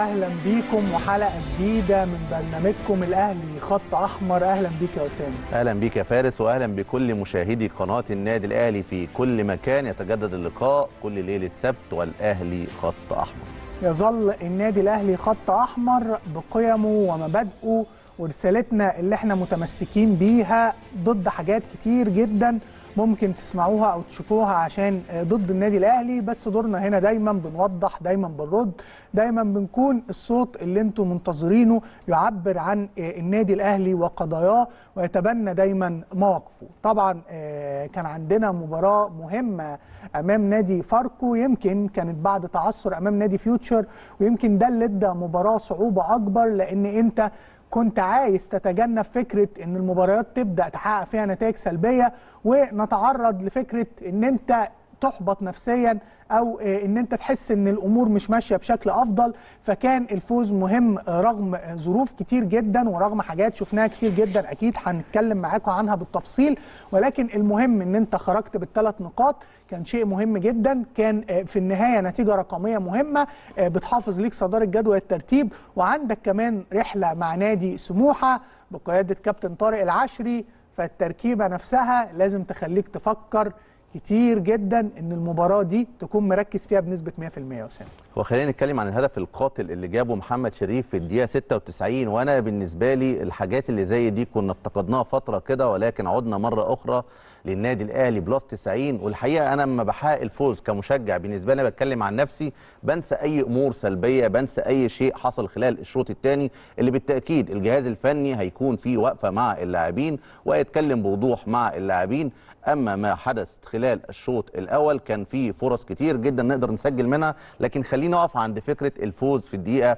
واهلا بيكم وحلقه جديده من برنامجكم الاهلي خط احمر اهلا بيك يا اسامه اهلا بيك يا فارس واهلا بكل مشاهدي قناه النادي الاهلي في كل مكان يتجدد اللقاء كل ليله سبت والاهلي خط احمر يظل النادي الاهلي خط احمر بقيمه ومبادئه ورسالتنا اللي احنا متمسكين بيها ضد حاجات كتير جدا ممكن تسمعوها او تشوفوها عشان ضد النادي الاهلي بس دورنا هنا دايما بنوضح دايما بنرد دايما بنكون الصوت اللي انتم منتظرينه يعبر عن النادي الاهلي وقضاياه ويتبنى دايما مواقفه طبعا كان عندنا مباراه مهمه امام نادي فاركو يمكن كانت بعد تعثر امام نادي فيوتشر ويمكن ده اللي ادى مباراه صعوبه اكبر لان انت كنت عايز تتجنب فكره ان المباريات تبدا تحقق فيها نتائج سلبيه ونتعرض لفكره ان انت تحبط نفسيا او ان انت تحس ان الامور مش ماشيه بشكل افضل فكان الفوز مهم رغم ظروف كتير جدا ورغم حاجات شفناها كتير جدا اكيد هنتكلم معاكم عنها بالتفصيل ولكن المهم ان انت خرجت بالثلاث نقاط كان شيء مهم جدا كان في النهايه نتيجه رقميه مهمه بتحافظ ليك صداره جدول الترتيب وعندك كمان رحله مع نادي سموحه بقياده كابتن طارق العشري فالتركيبه نفسها لازم تخليك تفكر كتير جدا ان المباراه دي تكون مركز فيها بنسبه 100% يا اسامه وخلينا نتكلم عن الهدف القاتل اللي جابه محمد شريف في الدقيقه 96 وانا بالنسبه لي الحاجات اللي زي دي كنا افتقدناها فتره كده ولكن عدنا مره اخرى للنادي الاهلي بلس 90 والحقيقه انا لما بحقق الفوز كمشجع بالنسبه لي بتكلم عن نفسي بنسى اي امور سلبيه بنسى اي شيء حصل خلال الشوط الثاني اللي بالتاكيد الجهاز الفني هيكون فيه وقفه مع اللاعبين ويتكلم بوضوح مع اللاعبين اما ما حدث خلال الشوط الاول كان فيه فرص كتير جدا نقدر نسجل منها لكن خلينا نقف عند فكره الفوز في الدقيقه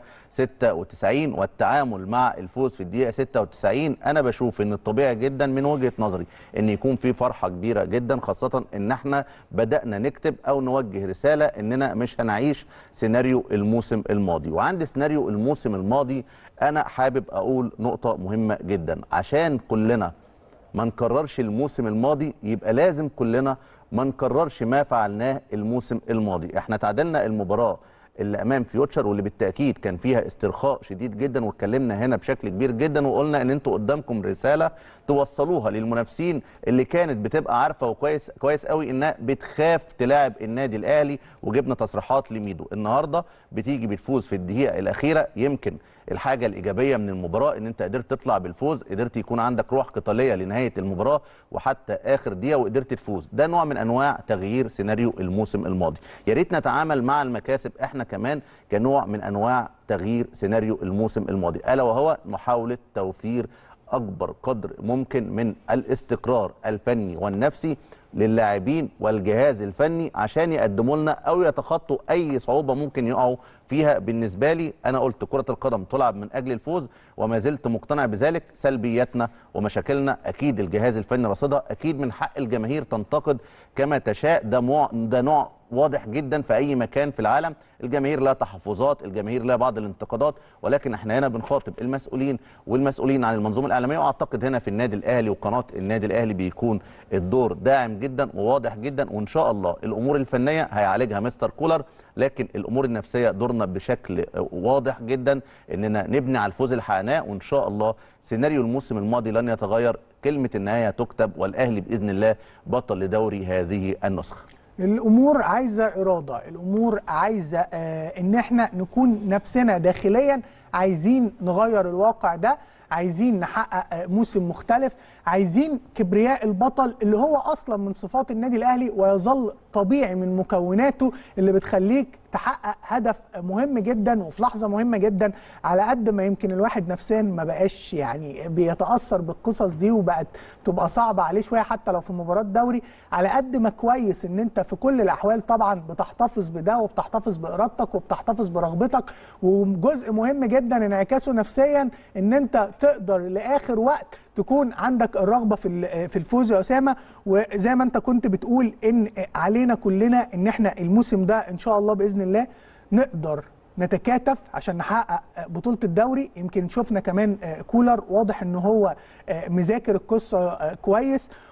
96 والتعامل مع الفوز في الدقيقه 96 انا بشوف ان الطبيعي جدا من وجهه نظري ان يكون في فرحه كبيره جدا خاصه ان احنا بدانا نكتب او نوجه رساله اننا مش هنعيش سيناريو الموسم الماضي وعند سيناريو الموسم الماضي انا حابب اقول نقطه مهمه جدا عشان كلنا ما نكررش الموسم الماضي يبقى لازم كلنا ما نكررش ما فعلناه الموسم الماضي احنا تعادلنا المباراه اللي امام فيوتشر واللي بالتاكيد كان فيها استرخاء شديد جدا واتكلمنا هنا بشكل كبير جدا وقلنا ان انتوا قدامكم رساله توصلوها للمنافسين اللي كانت بتبقى عارفه وكويس كويس قوي انها بتخاف تلاعب النادي الاهلي وجبنا تصريحات لميدو النهارده بتيجي بتفوز في الدقيقه الاخيره يمكن الحاجه الايجابيه من المباراه ان انت قدرت تطلع بالفوز قدرت يكون عندك روح قتاليه لنهايه المباراه وحتى اخر دقيقه وقدرت تفوز ده نوع من انواع تغيير سيناريو الموسم الماضي يا ريت نتعامل مع المكاسب احنا كمان كنوع من انواع تغيير سيناريو الموسم الماضي الا وهو محاوله توفير اكبر قدر ممكن من الاستقرار الفني والنفسي للاعبين والجهاز الفني عشان يقدموا لنا او يتخطوا اي صعوبه ممكن يقعوا فيها بالنسبه لي انا قلت كره القدم تلعب من اجل الفوز وما زلت مقتنع بذلك سلبياتنا ومشاكلنا اكيد الجهاز الفني رصدها اكيد من حق الجماهير تنتقد كما تشاء ده مو... ده نوع واضح جدا في اي مكان في العالم الجماهير لها تحفظات الجماهير لها بعض الانتقادات ولكن احنا هنا بنخاطب المسؤولين والمسؤولين عن المنظومه الاعلاميه واعتقد هنا في النادي الاهلي وقناه النادي الاهلي بيكون الدور داعم جدا وواضح جدا وان شاء الله الامور الفنيه هيعالجها مستر كولر لكن الامور النفسيه دورنا بشكل واضح جدا اننا نبني على الفوز اللي حققناه وان شاء الله سيناريو الموسم الماضي لن يتغير كلمه النهايه تكتب والاهلي باذن الله بطل لدوري هذه النسخه الامور عايزه اراده الامور عايزه آه ان احنا نكون نفسنا داخليا عايزين نغير الواقع ده عايزين نحقق موسم مختلف عايزين كبرياء البطل اللي هو اصلا من صفات النادي الاهلي ويظل طبيعي من مكوناته اللي بتخليك تحقق هدف مهم جدا وفي لحظه مهمه جدا على قد ما يمكن الواحد نفسيا ما بقاش يعني بيتاثر بالقصص دي وبقت تبقى صعبه عليه شويه حتى لو في مباراه دوري على قد ما كويس ان انت في كل الاحوال طبعا بتحتفظ بده وبتحتفظ بارادتك وبتحتفظ برغبتك وجزء مهم جدا انعكاسه نفسيا ان انت تقدر لاخر وقت تكون عندك الرغبه في في الفوز يا اسامه وزي ما انت كنت بتقول ان علينا كلنا ان احنا الموسم ده ان شاء الله باذن الله نقدر نتكاتف عشان نحقق بطوله الدوري يمكن شفنا كمان كولر واضح ان هو مذاكر القصه كويس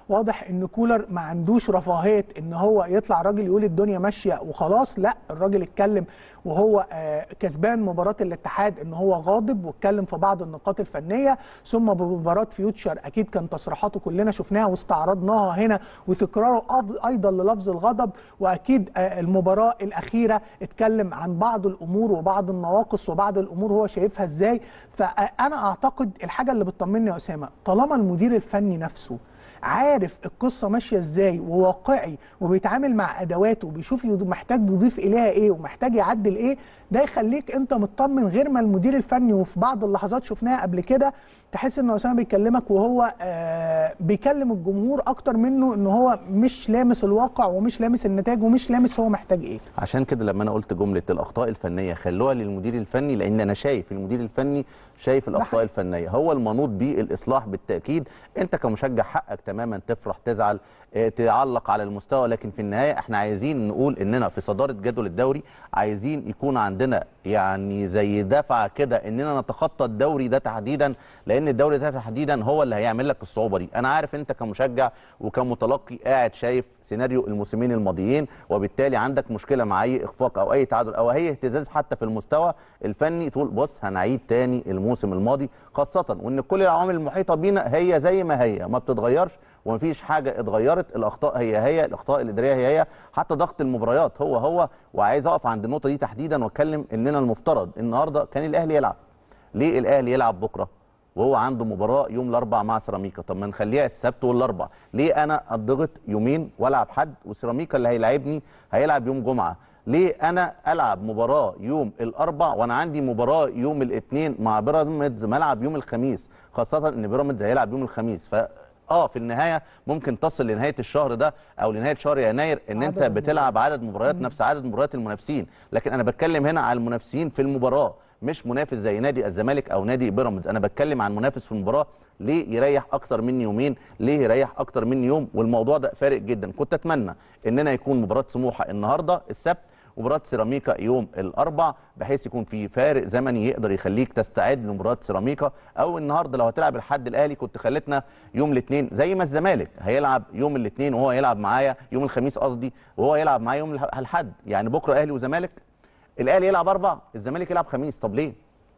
واضح ان كولر ما عندوش رفاهيه ان هو يطلع راجل يقول الدنيا ماشيه وخلاص لا الراجل اتكلم وهو آه، كسبان مباراه الاتحاد ان هو غاضب واتكلم في بعض النقاط الفنيه ثم بمباراه فيوتشر اكيد كان تصريحاته كلنا شفناها واستعرضناها هنا وتكراره أف- ايضا للفظ الغضب واكيد آه، المباراه الاخيره اتكلم عن بعض الامور وبعض النواقص وبعض الامور هو شايفها ازاي فانا اعتقد الحاجه اللي بتطمني يا اسامه طالما المدير الفني نفسه عارف القصه ماشيه ازاي وواقعي وبيتعامل مع ادواته وبيشوف يض- محتاج يضيف اليها ايه ومحتاج يعدل ايه ده يخليك انت مطمن غير ما المدير الفني وفي بعض اللحظات شفناها قبل كده تحس ان اسامه بيكلمك وهو آه بيكلم الجمهور اكتر منه ان هو مش لامس الواقع ومش لامس النتائج ومش لامس هو محتاج ايه عشان كده لما انا قلت جمله الاخطاء الفنيه خلوها للمدير الفني لان انا شايف المدير الفني شايف الاخطاء حقيقي. الفنيه هو المنوط بيه الاصلاح بالتاكيد انت كمشجع حقك تماما تفرح تزعل آه، تعلق على المستوى لكن في النهايه احنا عايزين نقول اننا في صداره جدول الدوري عايزين يكون عندنا يعني زي دفعه كده اننا نتخطى الدوري ده تحديدا لان الدوري ده تحديدا هو اللي هيعمل لك الصعوبه دي انا عارف انت كمشجع وكمتلقي قاعد شايف سيناريو الموسمين الماضيين وبالتالي عندك مشكله مع اي اخفاق او اي تعادل او اي اهتزاز حتى في المستوى الفني تقول بص هنعيد تاني الموسم الماضي خاصه وان كل العوامل المحيطه بينا هي زي ما هي ما بتتغيرش ومفيش حاجه اتغيرت الاخطاء هي هي الاخطاء الاداريه هي هي حتى ضغط المباريات هو هو وعايز اقف عند النقطه دي تحديدا واتكلم اننا المفترض النهارده كان الاهلي يلعب ليه الاهلي يلعب بكره وهو عنده مباراه يوم الاربع مع سيراميكا طب ما نخليها السبت والاربع ليه انا اضغط يومين والعب حد وسيراميكا اللي هيلاعبني هيلعب يوم جمعه ليه انا العب مباراه يوم الاربع وانا عندي مباراه يوم الاثنين مع بيراميدز ملعب يوم الخميس خاصه ان بيراميدز هيلعب يوم الخميس ف اه في النهايه ممكن تصل لنهايه الشهر ده او لنهايه شهر يناير ان انت عدد بتلعب عدد مباريات نفس عدد مباريات المنافسين لكن انا بتكلم هنا على المنافسين في المباراه مش منافس زي نادي الزمالك او نادي بيراميدز انا بتكلم عن منافس في المباراه ليه يريح اكتر من يومين ليه يريح اكتر من يوم والموضوع ده فارق جدا كنت اتمنى اننا يكون مباراه سموحه النهارده السبت ومباراه سيراميكا يوم الاربع بحيث يكون في فارق زمني يقدر يخليك تستعد لمباراه سيراميكا او النهارده لو هتلعب الحد الاهلي كنت خلتنا يوم الاثنين زي ما الزمالك هيلعب يوم الاثنين وهو هيلعب معايا يوم الخميس قصدي وهو هيلعب معايا يوم الح- الحد يعني بكره اهلي وزمالك الاهلي يلعب اربع الزمالك يلعب خميس طب ليه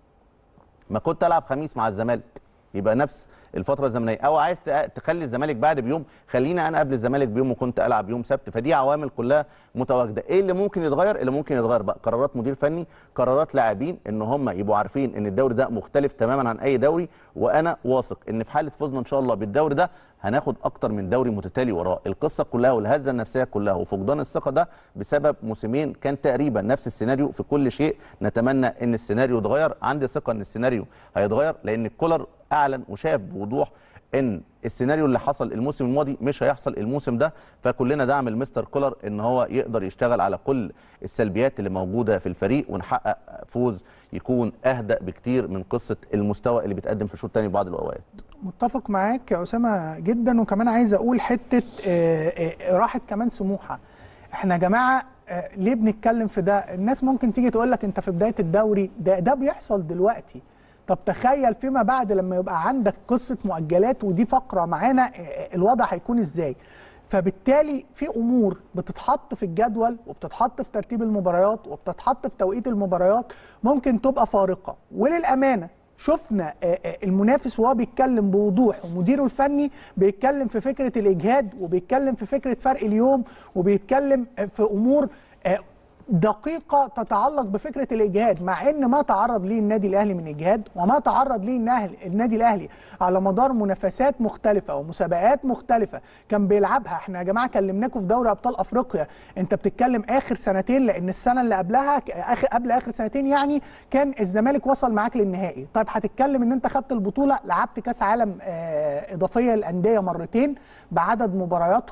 ما كنت العب خميس مع الزمالك يبقى نفس الفتره الزمنيه او عايز تق- تخلي الزمالك بعد بيوم خلينا انا قبل الزمالك بيوم وكنت العب يوم سبت فدي عوامل كلها متواجده ايه اللي ممكن يتغير اللي ممكن يتغير بقى قرارات مدير فني قرارات لاعبين ان هم يبقوا عارفين ان الدوري ده مختلف تماما عن اي دوري وانا واثق ان في حاله فوزنا ان شاء الله بالدوري ده هناخد اكتر من دوري متتالي وراه القصه كلها والهزه النفسيه كلها وفقدان الثقه ده بسبب موسمين كان تقريبا نفس السيناريو في كل شيء نتمنى ان السيناريو يتغير عندي ثقه ان السيناريو هيتغير لان كولر اعلن وشاف بوضوح ان السيناريو اللي حصل الموسم الماضي مش هيحصل الموسم ده فكلنا دعم المستر كولر ان هو يقدر يشتغل على كل السلبيات اللي موجوده في الفريق ونحقق فوز يكون اهدى بكتير من قصه المستوى اللي بيتقدم في الشوط الثاني بعض الاوقات متفق معاك يا اسامه جدا وكمان عايز اقول حته آه، آه، راحت كمان سموحه احنا يا جماعه آه، ليه بنتكلم في ده الناس ممكن تيجي تقول لك انت في بدايه الدوري ده ده بيحصل دلوقتي طب تخيل فيما بعد لما يبقى عندك قصه مؤجلات ودي فقره معانا آه، آه، الوضع هيكون ازاي فبالتالي في امور بتتحط في الجدول وبتتحط في ترتيب المباريات وبتتحط في توقيت المباريات ممكن تبقى فارقه وللامانه شفنا آه، آه، المنافس وهو بيتكلم بوضوح ومديره الفني بيتكلم في فكره الاجهاد وبيتكلم في فكره فرق اليوم وبيتكلم آه، في امور آه، دقيقة تتعلق بفكرة الإجهاد مع إن ما تعرض ليه النادي الأهلي من إجهاد وما تعرض ليه النهل- النادي الأهلي على مدار منافسات مختلفة ومسابقات مختلفة كان بيلعبها احنا يا جماعة كلمناكم في دوري أبطال أفريقيا أنت بتتكلم آخر سنتين لأن السنة اللي قبلها ك- آخر قبل آخر سنتين يعني كان الزمالك وصل معاك للنهائي طيب هتتكلم إن أنت خدت البطولة لعبت كأس عالم آه، إضافية للأندية مرتين بعدد مبارياتهم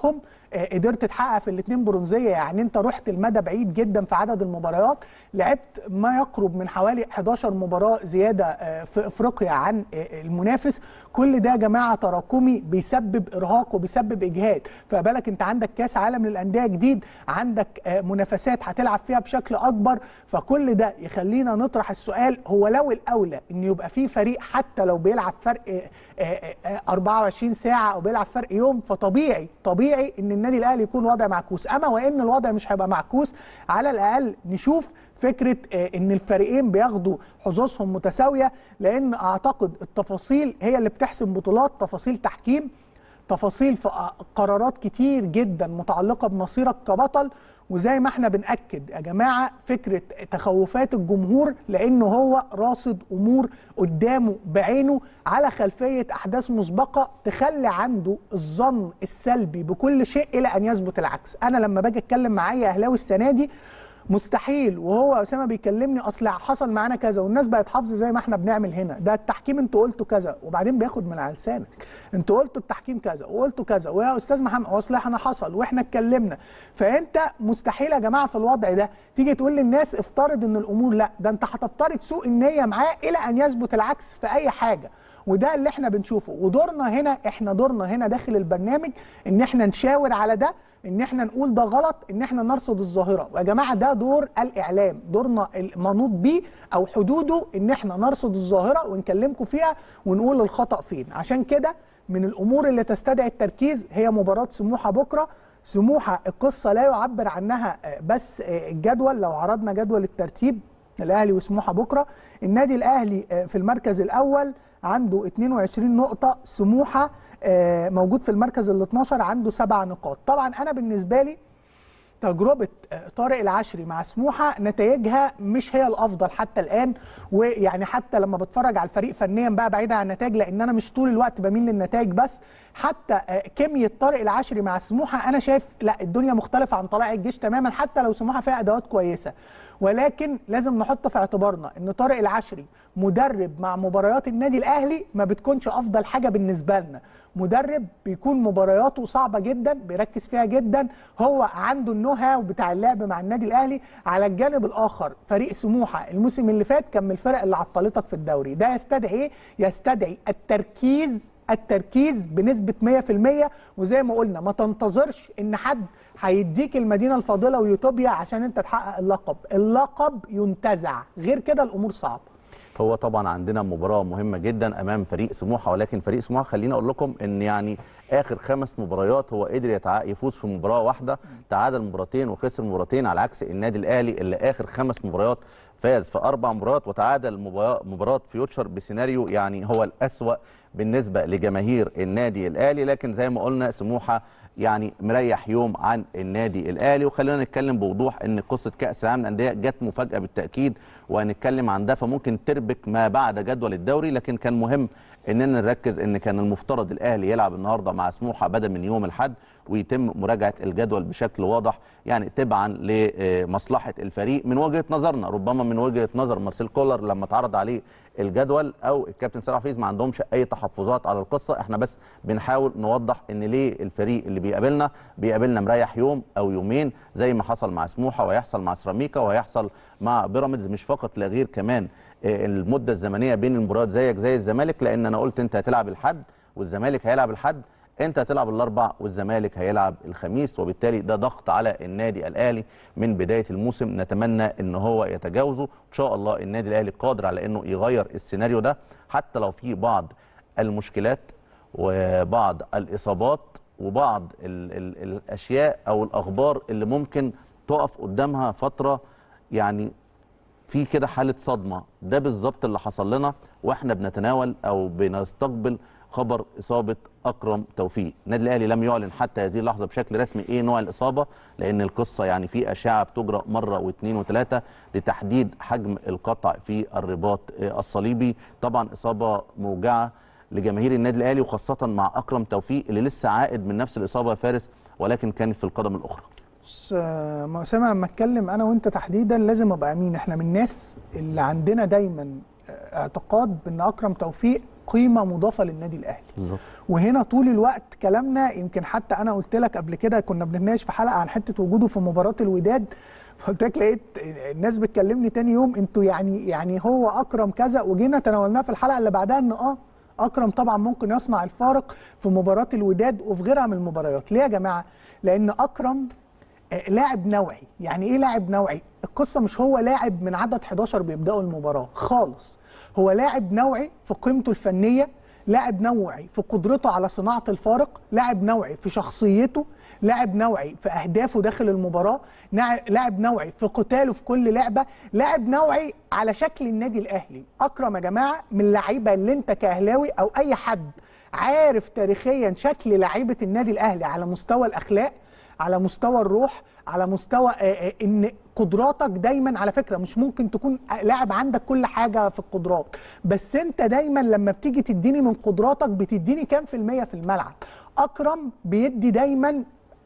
آه، قدرت تحقق في الاثنين برونزيه يعني انت رحت المدى بعيد جدا في عدد المباريات لعبت ما يقرب من حوالي 11 مباراه زياده آه، في افريقيا عن آه، المنافس كل ده يا جماعه تراكمي بيسبب ارهاق وبيسبب اجهاد فبالك انت عندك كاس عالم للانديه جديد عندك آه، منافسات هتلعب فيها بشكل اكبر فكل ده يخلينا نطرح السؤال هو لو الاولى ان يبقى في فريق حتى لو بيلعب فرق آه، آه، آه، 24 ساعه او بيلعب فرق يوم فطبيعي طبيعي ان النادي الاهلي يكون وضع معكوس اما وان الوضع مش هيبقى معكوس على الاقل نشوف فكره آه، ان الفريقين بياخدوا حظوظهم متساويه لان اعتقد التفاصيل هي اللي بتحسم بطولات تفاصيل تحكيم تفاصيل في قرارات كتير جدا متعلقه بمصيرك كبطل وزي ما احنا بنأكد يا جماعه فكره تخوفات الجمهور لانه هو راصد امور قدامه بعينه على خلفيه احداث مسبقه تخلي عنده الظن السلبي بكل شيء الى ان يثبت العكس انا لما باجي اتكلم معايا اهلاوي السنه دي مستحيل وهو اسامه بيكلمني اصل حصل معانا كذا والناس بقت حافظه زي ما احنا بنعمل هنا ده التحكيم انتوا قلتوا كذا وبعدين بياخد من على لسانك انتوا قلتوا التحكيم كذا وقلتوا كذا ويا استاذ محمد اصل احنا حصل واحنا اتكلمنا فانت مستحيل يا جماعه في الوضع ده تيجي تقول للناس افترض ان الامور لا ده انت هتفترض سوء النيه معاه الى ان يثبت العكس في اي حاجه وده اللي احنا بنشوفه ودورنا هنا احنا دورنا هنا داخل البرنامج ان احنا نشاور على ده ان احنا نقول ده غلط ان احنا نرصد الظاهره ويا جماعه ده دور الاعلام دورنا المنوط بيه او حدوده ان احنا نرصد الظاهره ونكلمكم فيها ونقول الخطا فين عشان كده من الامور اللي تستدعي التركيز هي مباراه سموحه بكره سموحه القصه لا يعبر عنها آه، بس آه، الجدول لو عرضنا جدول الترتيب الاهلي وسموحه بكره النادي الاهلي آه، في المركز الاول عنده 22 نقطه سموحه آه، موجود في المركز ال 12 عنده سبع نقاط طبعا انا بالنسبه لي تجربة آه، طارق العشري مع سموحة نتائجها مش هي الأفضل حتى الآن ويعني حتى لما بتفرج على الفريق فنيا بقى بعيدا عن النتائج لأن أنا مش طول الوقت بميل للنتائج بس حتى آه، كمية طارق العشري مع سموحة أنا شايف لا الدنيا مختلفة عن طلائع الجيش تماما حتى لو سموحة فيها أدوات كويسة ولكن لازم نحط في اعتبارنا ان طارق العشري مدرب مع مباريات النادي الاهلي ما بتكونش افضل حاجه بالنسبه لنا مدرب بيكون مبارياته صعبه جدا بيركز فيها جدا هو عنده النو هاو بتاع اللعب مع النادي الاهلي على الجانب الاخر فريق سموحه الموسم اللي فات كان من الفرق اللي عطلتك في الدوري ده يستدعي ايه يستدعي التركيز التركيز بنسبة 100% وزي ما قلنا ما تنتظرش ان حد هيديك المدينة الفاضلة ويوتوبيا عشان انت تحقق اللقب اللقب ينتزع غير كده الامور صعبة هو طبعا عندنا مباراه مهمه جدا امام فريق سموحه ولكن فريق سموحه خليني اقول لكم ان يعني اخر خمس مباريات هو قدر يتع... يفوز في مباراه واحده تعادل مباراتين وخسر مباراتين على عكس النادي الاهلي اللي اخر خمس مباريات فاز في اربع مباريات وتعادل مبا- مباراه فيوتشر بسيناريو يعني هو الاسوا بالنسبه لجماهير النادي الاهلي لكن زي ما قلنا سموحه يعني مريح يوم عن النادي الاهلي وخلينا نتكلم بوضوح ان قصه كاس العالم للانديه جت مفاجاه بالتاكيد وهنتكلم عن ده فممكن تربك ما بعد جدول الدوري لكن كان مهم اننا نركز ان كان المفترض الاهلي يلعب النهارده مع سموحه بدا من يوم الاحد ويتم مراجعه الجدول بشكل واضح يعني تبعا لمصلحه الفريق من وجهه نظرنا ربما من وجهه نظر مارسيل كولر لما اتعرض عليه الجدول او الكابتن سامح حفيظ ما عندهمش اي تحفظات على القصه احنا بس بنحاول نوضح ان ليه الفريق اللي بيقابلنا بيقابلنا مريح يوم او يومين زي ما حصل مع سموحه وهيحصل مع سيراميكا وهيحصل مع بيراميدز مش فقط لا غير كمان آه، المده الزمنيه بين المباريات زيك زي الزمالك لان انا قلت انت هتلعب الحد والزمالك هيلعب الحد انت هتلعب الاربع والزمالك هيلعب الخميس وبالتالي ده ضغط على النادي الاهلي من بدايه الموسم نتمنى ان هو يتجاوزه ان شاء الله النادي الاهلي قادر على انه يغير السيناريو ده حتى لو في بعض المشكلات وبعض الاصابات وبعض ال ال الاشياء او الاخبار اللي ممكن تقف قدامها فتره يعني في كده حاله صدمه ده بالظبط اللي حصل لنا واحنا بنتناول او بنستقبل خبر اصابه اكرم توفيق النادي الاهلي لم يعلن حتى هذه اللحظه بشكل رسمي ايه نوع الاصابه لان القصه يعني في اشعه بتجرى مره واثنين وثلاثه لتحديد حجم القطع في الرباط آه، الصليبي طبعا اصابه موجعه لجماهير النادي الاهلي وخاصه مع اكرم توفيق اللي لسه عائد من نفس الاصابه يا فارس ولكن كانت في القدم الاخرى بص آه، ما اسامه لما اتكلم انا وانت تحديدا لازم ابقى امين احنا من الناس اللي عندنا دايما آه، اعتقاد بان اكرم توفيق قيمه مضافه للنادي الاهلي بالظبط وهنا طول الوقت كلامنا يمكن حتى انا قلت لك قبل كده كنا بنتناقش في حلقه عن حته وجوده في مباراه الوداد فقلت لك لقيت الناس بتكلمني تاني يوم انتوا يعني يعني هو اكرم كذا وجينا تناولناه في الحلقه اللي بعدها ان اه اكرم طبعا ممكن يصنع الفارق في مباراه الوداد وفي غيرها من المباريات ليه يا جماعه لان اكرم آه، لاعب نوعي يعني ايه لاعب نوعي القصه مش هو لاعب من عدد 11 بيبداوا المباراه خالص هو لاعب نوعي في قيمته الفنيه لاعب نوعي في قدرته على صناعه الفارق لاعب نوعي في شخصيته لاعب نوعي في اهدافه داخل المباراه نع- لاعب نوعي في قتاله في كل لعبه لاعب نوعي على شكل النادي الاهلي اكرم يا جماعه من اللعيبه اللي انت كاهلاوي او اي حد عارف تاريخيا شكل لعيبه النادي الاهلي على مستوى الاخلاق على مستوى الروح على مستوى آه، آه، ان قدراتك دايما على فكره مش ممكن تكون لاعب عندك كل حاجه في القدرات بس انت دايما لما بتيجي تديني من قدراتك بتديني كام في الميه في الملعب اكرم بيدي دايما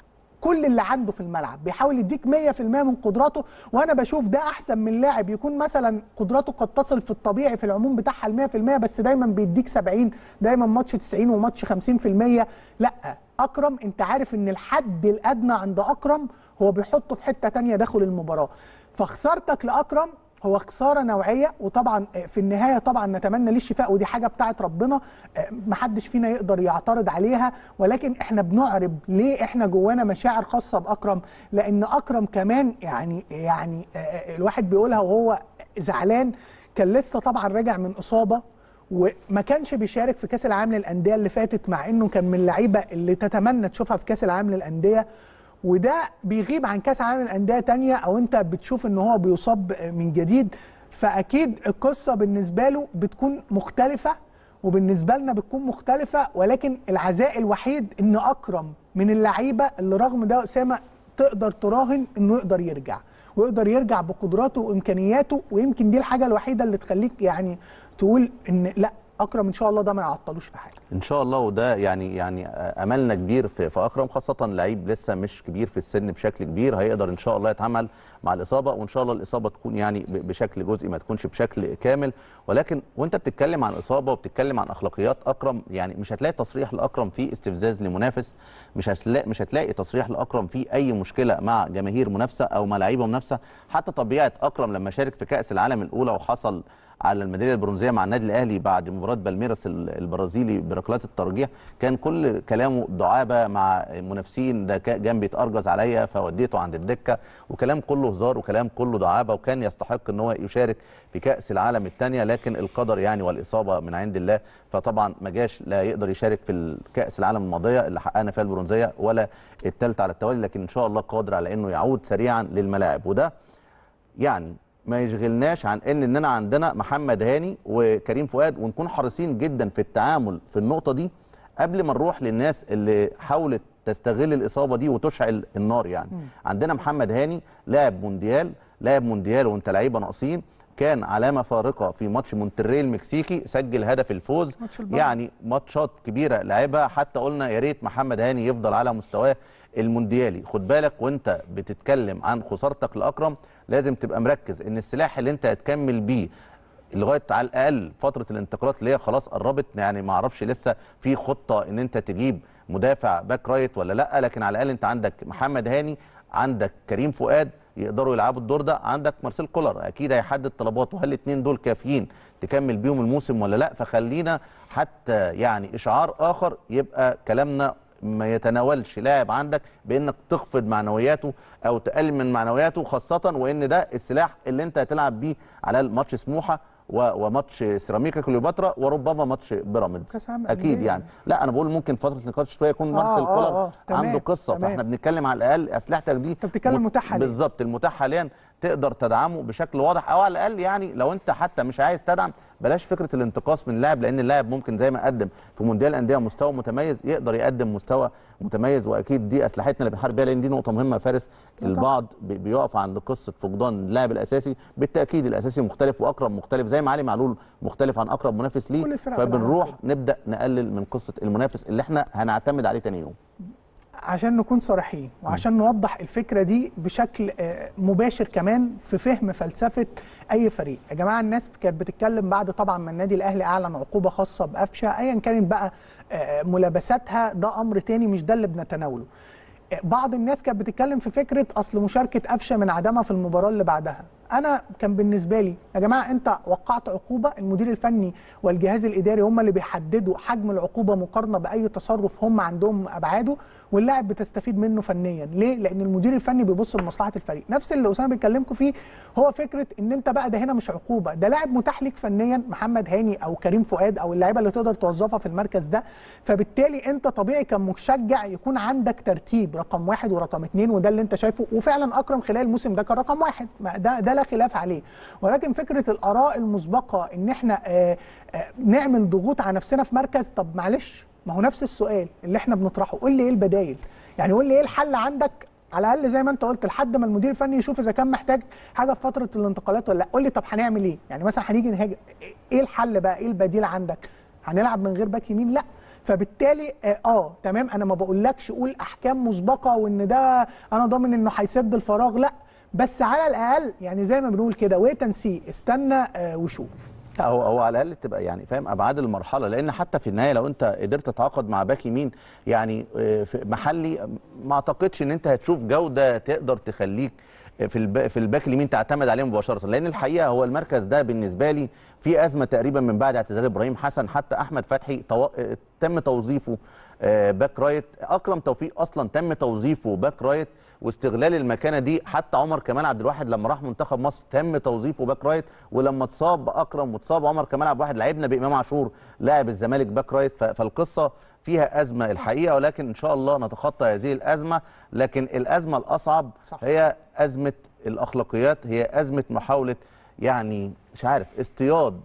كل اللي عنده في الملعب بيحاول يديك 100% من قدراته وانا بشوف ده احسن من لاعب يكون مثلا قدراته قد تصل في الطبيعي في العموم بتاعها ال 100% بس دايما بيديك 70 دايما ماتش 90 وماتش 50% لا اكرم انت عارف ان الحد الادنى عند اكرم هو بيحطه في حته تانية داخل المباراه فخسارتك لاكرم هو خساره نوعيه وطبعا في النهايه طبعا نتمنى ليه الشفاء ودي حاجه بتاعت ربنا محدش فينا يقدر يعترض عليها ولكن احنا بنعرب ليه احنا جوانا مشاعر خاصه باكرم لان اكرم كمان يعني يعني الواحد بيقولها وهو زعلان كان لسه طبعا راجع من اصابه وما كانش بيشارك في كاس العالم للانديه اللي فاتت مع انه كان من اللعيبه اللي تتمنى تشوفها في كاس العالم للانديه وده بيغيب عن كاس عالم الانديه تانية او انت بتشوف ان هو بيصاب من جديد فاكيد القصه بالنسبه له بتكون مختلفه وبالنسبه لنا بتكون مختلفه ولكن العزاء الوحيد ان اكرم من اللعيبه اللي رغم ده اسامه تقدر تراهن انه يقدر يرجع ويقدر يرجع بقدراته وامكانياته ويمكن دي الحاجه الوحيده اللي تخليك يعني تقول ان لا اكرم ان شاء الله ده ما يعطلوش في حاجه ان شاء الله وده يعني يعني املنا كبير في, في اكرم خاصه لعيب لسه مش كبير في السن بشكل كبير هيقدر ان شاء الله يتعامل مع الاصابه وان شاء الله الاصابه تكون يعني بشكل جزئي ما تكونش بشكل كامل ولكن وانت بتتكلم عن اصابه وبتتكلم عن اخلاقيات اكرم يعني مش هتلاقي تصريح لاكرم فيه استفزاز لمنافس مش هتلاقي مش هتلاقي تصريح لاكرم فيه اي مشكله مع جماهير منافسه او مع لعيبه منافسه حتى طبيعه اكرم لما شارك في كاس العالم الاولى وحصل على الميداليه البرونزيه مع النادي الاهلي بعد مباراه بالميراس البرازيلي بركلات الترجيح كان كل كلامه دعابه مع منافسين ده كان بيتارجز عليا فوديته عند الدكه وكلام كله هزار وكلام كله دعابه وكان يستحق ان هو يشارك في كاس العالم الثانيه لكن القدر يعني والاصابه من عند الله فطبعا ما جاش لا يقدر يشارك في كاس العالم الماضيه اللي حققنا فيها البرونزيه ولا الثالثه على التوالي لكن ان شاء الله قادر على انه يعود سريعا للملاعب وده يعني ما يشغلناش عن ان اننا عندنا محمد هاني وكريم فؤاد ونكون حريصين جدا في التعامل في النقطه دي قبل ما نروح للناس اللي حاولت تستغل الاصابه دي وتشعل النار يعني م. عندنا محمد هاني لاعب مونديال لاعب مونديال وانت لعيبه ناقصين كان علامه فارقه في ماتش مونتري المكسيكي سجل هدف الفوز يعني ماتشات كبيره لعبها حتى قلنا يا ريت محمد هاني يفضل على مستواه المونديالي خد بالك وانت بتتكلم عن خسارتك لاكرم لازم تبقى مركز ان السلاح اللي انت هتكمل بيه لغايه على الاقل فتره الانتقالات اللي هي خلاص قربت يعني ما اعرفش لسه في خطه ان انت تجيب مدافع باك رايت ولا لا لكن على الاقل انت عندك محمد هاني عندك كريم فؤاد يقدروا يلعبوا الدور ده عندك مارسيل كولر اكيد هيحدد طلباته هل الاثنين دول كافيين تكمل بيهم الموسم ولا لا فخلينا حتى يعني اشعار اخر يبقى كلامنا ما يتناولش لاعب عندك بانك تخفض معنوياته او تقلل من معنوياته خاصه وان ده السلاح اللي انت هتلعب بيه على ماتش سموحه وماتش سيراميكا كليوباترا وربما ماتش بيراميدز اكيد يعني لا انا بقول ممكن فتره النقاش شويه يكون مارسيل آه كولر آه آه عنده قصه تمام. فاحنا بنتكلم على الاقل اسلحتك دي انت بتتكلم متاح حاليا بالظبط المتاح حاليا تقدر تدعمه بشكل واضح او على الاقل يعني لو انت حتى مش عايز تدعم بلاش فكره الانتقاص من اللاعب لان اللاعب ممكن زي ما قدم في مونديال الانديه مستوى متميز يقدر يقدم مستوى متميز واكيد دي اسلحتنا اللي بنحارب بيها لان دي نقطه مهمه يا فارس البعض بيقف عند قصه فقدان اللاعب الاساسي بالتاكيد الاساسي مختلف واقرب مختلف زي ما علي معلول مختلف عن اقرب منافس ليه فبنروح نبدا نقلل من قصه المنافس اللي احنا هنعتمد عليه تاني يوم عشان نكون صريحين وعشان نوضح الفكره دي بشكل آه، مباشر كمان في فهم فلسفه اي فريق يا جماعه الناس كانت بتتكلم بعد طبعا ما النادي الاهلي اعلن عقوبه خاصه بقفشه ايا كانت بقى آه، ملابساتها ده امر تاني مش ده اللي بنتناوله آه، بعض الناس كانت بتتكلم في فكره اصل مشاركه قفشه من عدمها في المباراه اللي بعدها انا كان بالنسبه لي يا جماعه انت وقعت عقوبه المدير الفني والجهاز الاداري هم اللي بيحددوا حجم العقوبه مقارنه باي تصرف هم عندهم ابعاده واللاعب بتستفيد منه فنيا ليه لان المدير الفني بيبص لمصلحه الفريق نفس اللي اسامه بيكلمكم فيه هو فكره ان انت بقى ده هنا مش عقوبه ده لاعب متاح ليك فنيا محمد هاني او كريم فؤاد او اللعيبه اللي تقدر توظفها في المركز ده فبالتالي انت طبيعي كمشجع يكون عندك ترتيب رقم واحد ورقم اثنين وده اللي انت شايفه وفعلا اكرم خلال الموسم ده كان رقم واحد ما ده ده لا خلاف عليه ولكن فكره الاراء المسبقه ان احنا آه آه نعمل ضغوط على نفسنا في مركز طب معلش ما هو نفس السؤال اللي احنا بنطرحه قول لي ايه البدايل يعني قول لي ايه الحل عندك على الاقل زي ما انت قلت لحد ما المدير الفني يشوف اذا كان محتاج حاجه في فتره الانتقالات ولا لا قول لي طب هنعمل ايه يعني مثلا هنيجي نهاجم ايه الحل بقى ايه البديل عندك هنلعب من غير باك يمين لا فبالتالي اه, آه تمام انا ما بقولكش قول احكام مسبقه وان ده انا ضامن انه هيسد الفراغ لا بس على الاقل يعني زي ما بنقول كده ويت اند سي استنى آه وشوف لا هو هو على الاقل تبقى يعني فاهم ابعاد المرحله لان حتى في النهايه لو انت قدرت تتعاقد مع باك يمين يعني آه، في محلي ما اعتقدش ان انت هتشوف جوده تقدر تخليك في الب... في الباك اليمين تعتمد عليه مباشره لان الحقيقه هو المركز ده بالنسبه لي في ازمه تقريبا من بعد اعتزال ابراهيم حسن حتى احمد فتحي تو... آه، تم توظيفه آه، باك رايت اكرم توفيق اصلا تم توظيفه باك رايت واستغلال المكانه دي حتى عمر كمال عبد الواحد لما راح منتخب مصر تم توظيفه باك رايت ولما اتصاب اكرم واتصاب عمر كمال عبد الواحد لعبنا بامام عاشور لاعب الزمالك باك رايت ف- فالقصه فيها ازمه الحقيقه ولكن ان شاء الله نتخطى هذه الازمه لكن الازمه الاصعب صح. هي ازمه الاخلاقيات هي ازمه محاوله يعني مش عارف اصطياد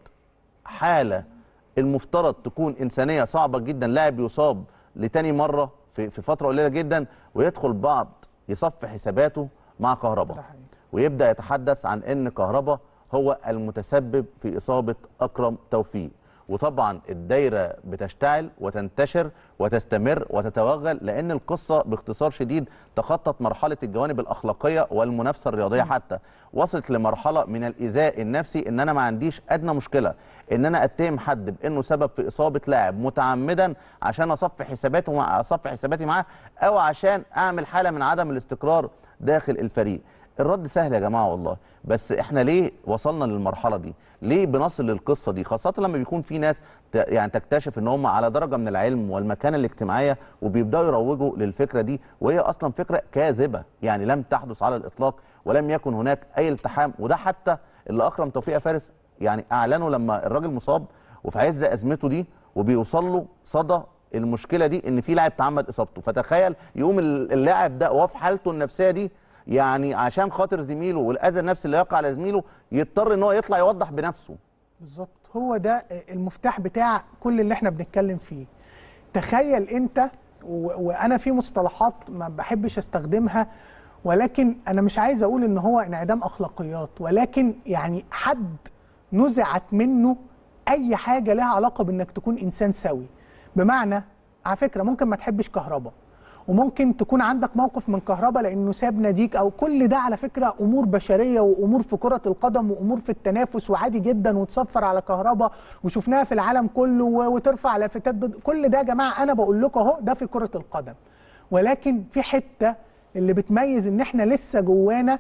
حاله المفترض تكون انسانيه صعبه جدا لاعب يصاب لتاني مره في في فتره قليله جدا ويدخل بعض يصفي حساباته مع كهربا ده حقيقي. ويبدا يتحدث عن ان كهربا هو المتسبب في اصابه اكرم توفيق وطبعا الدايره بتشتعل وتنتشر وتستمر وتتوغل لان القصه باختصار شديد تخطت مرحله الجوانب الاخلاقيه والمنافسه الرياضيه حتى وصلت لمرحله من الايذاء النفسي ان انا ما عنديش ادنى مشكله ان انا اتهم حد بانه سبب في اصابه لاعب متعمدا عشان اصفي حساباته مع اصفي حساباتي معاه او عشان اعمل حاله من عدم الاستقرار داخل الفريق الرد سهل يا جماعه والله بس احنا ليه وصلنا للمرحله دي ليه بنصل للقصه دي خاصه لما بيكون في ناس ت- يعني تكتشف ان هم على درجه من العلم والمكانه الاجتماعيه وبيبداوا يروجوا للفكره دي وهي اصلا فكره كاذبه يعني لم تحدث على الاطلاق ولم يكن هناك اي التحام وده حتى اللي اكرم توفيق يا فارس يعني اعلنوا لما الراجل مصاب وفي عز ازمته دي وبيوصل له صدى المشكله دي ان في لاعب تعمد اصابته فتخيل يقوم اللاعب ده وهو في حالته النفسيه دي يعني عشان خاطر زميله والاذى النفسي اللي يقع على زميله يضطر ان هو يطلع يوضح بنفسه بالظبط هو ده المفتاح بتاع كل اللي احنا بنتكلم فيه تخيل انت و... وانا في مصطلحات ما بحبش استخدمها ولكن انا مش عايز اقول ان هو انعدام اخلاقيات ولكن يعني حد نزعت منه اي حاجه لها علاقه بانك تكون انسان سوي بمعنى على فكره ممكن ما تحبش كهرباء وممكن تكون عندك موقف من كهرباء لانه ساب ناديك او كل ده على فكره امور بشريه وامور في كره القدم وامور في التنافس وعادي جدا وتصفر على كهرباء وشفناها في العالم كله و- وترفع لافتات ضد كل ده يا جماعه انا بقول لكم اهو ده في كره القدم ولكن في حته اللي بتميز ان احنا لسه جوانا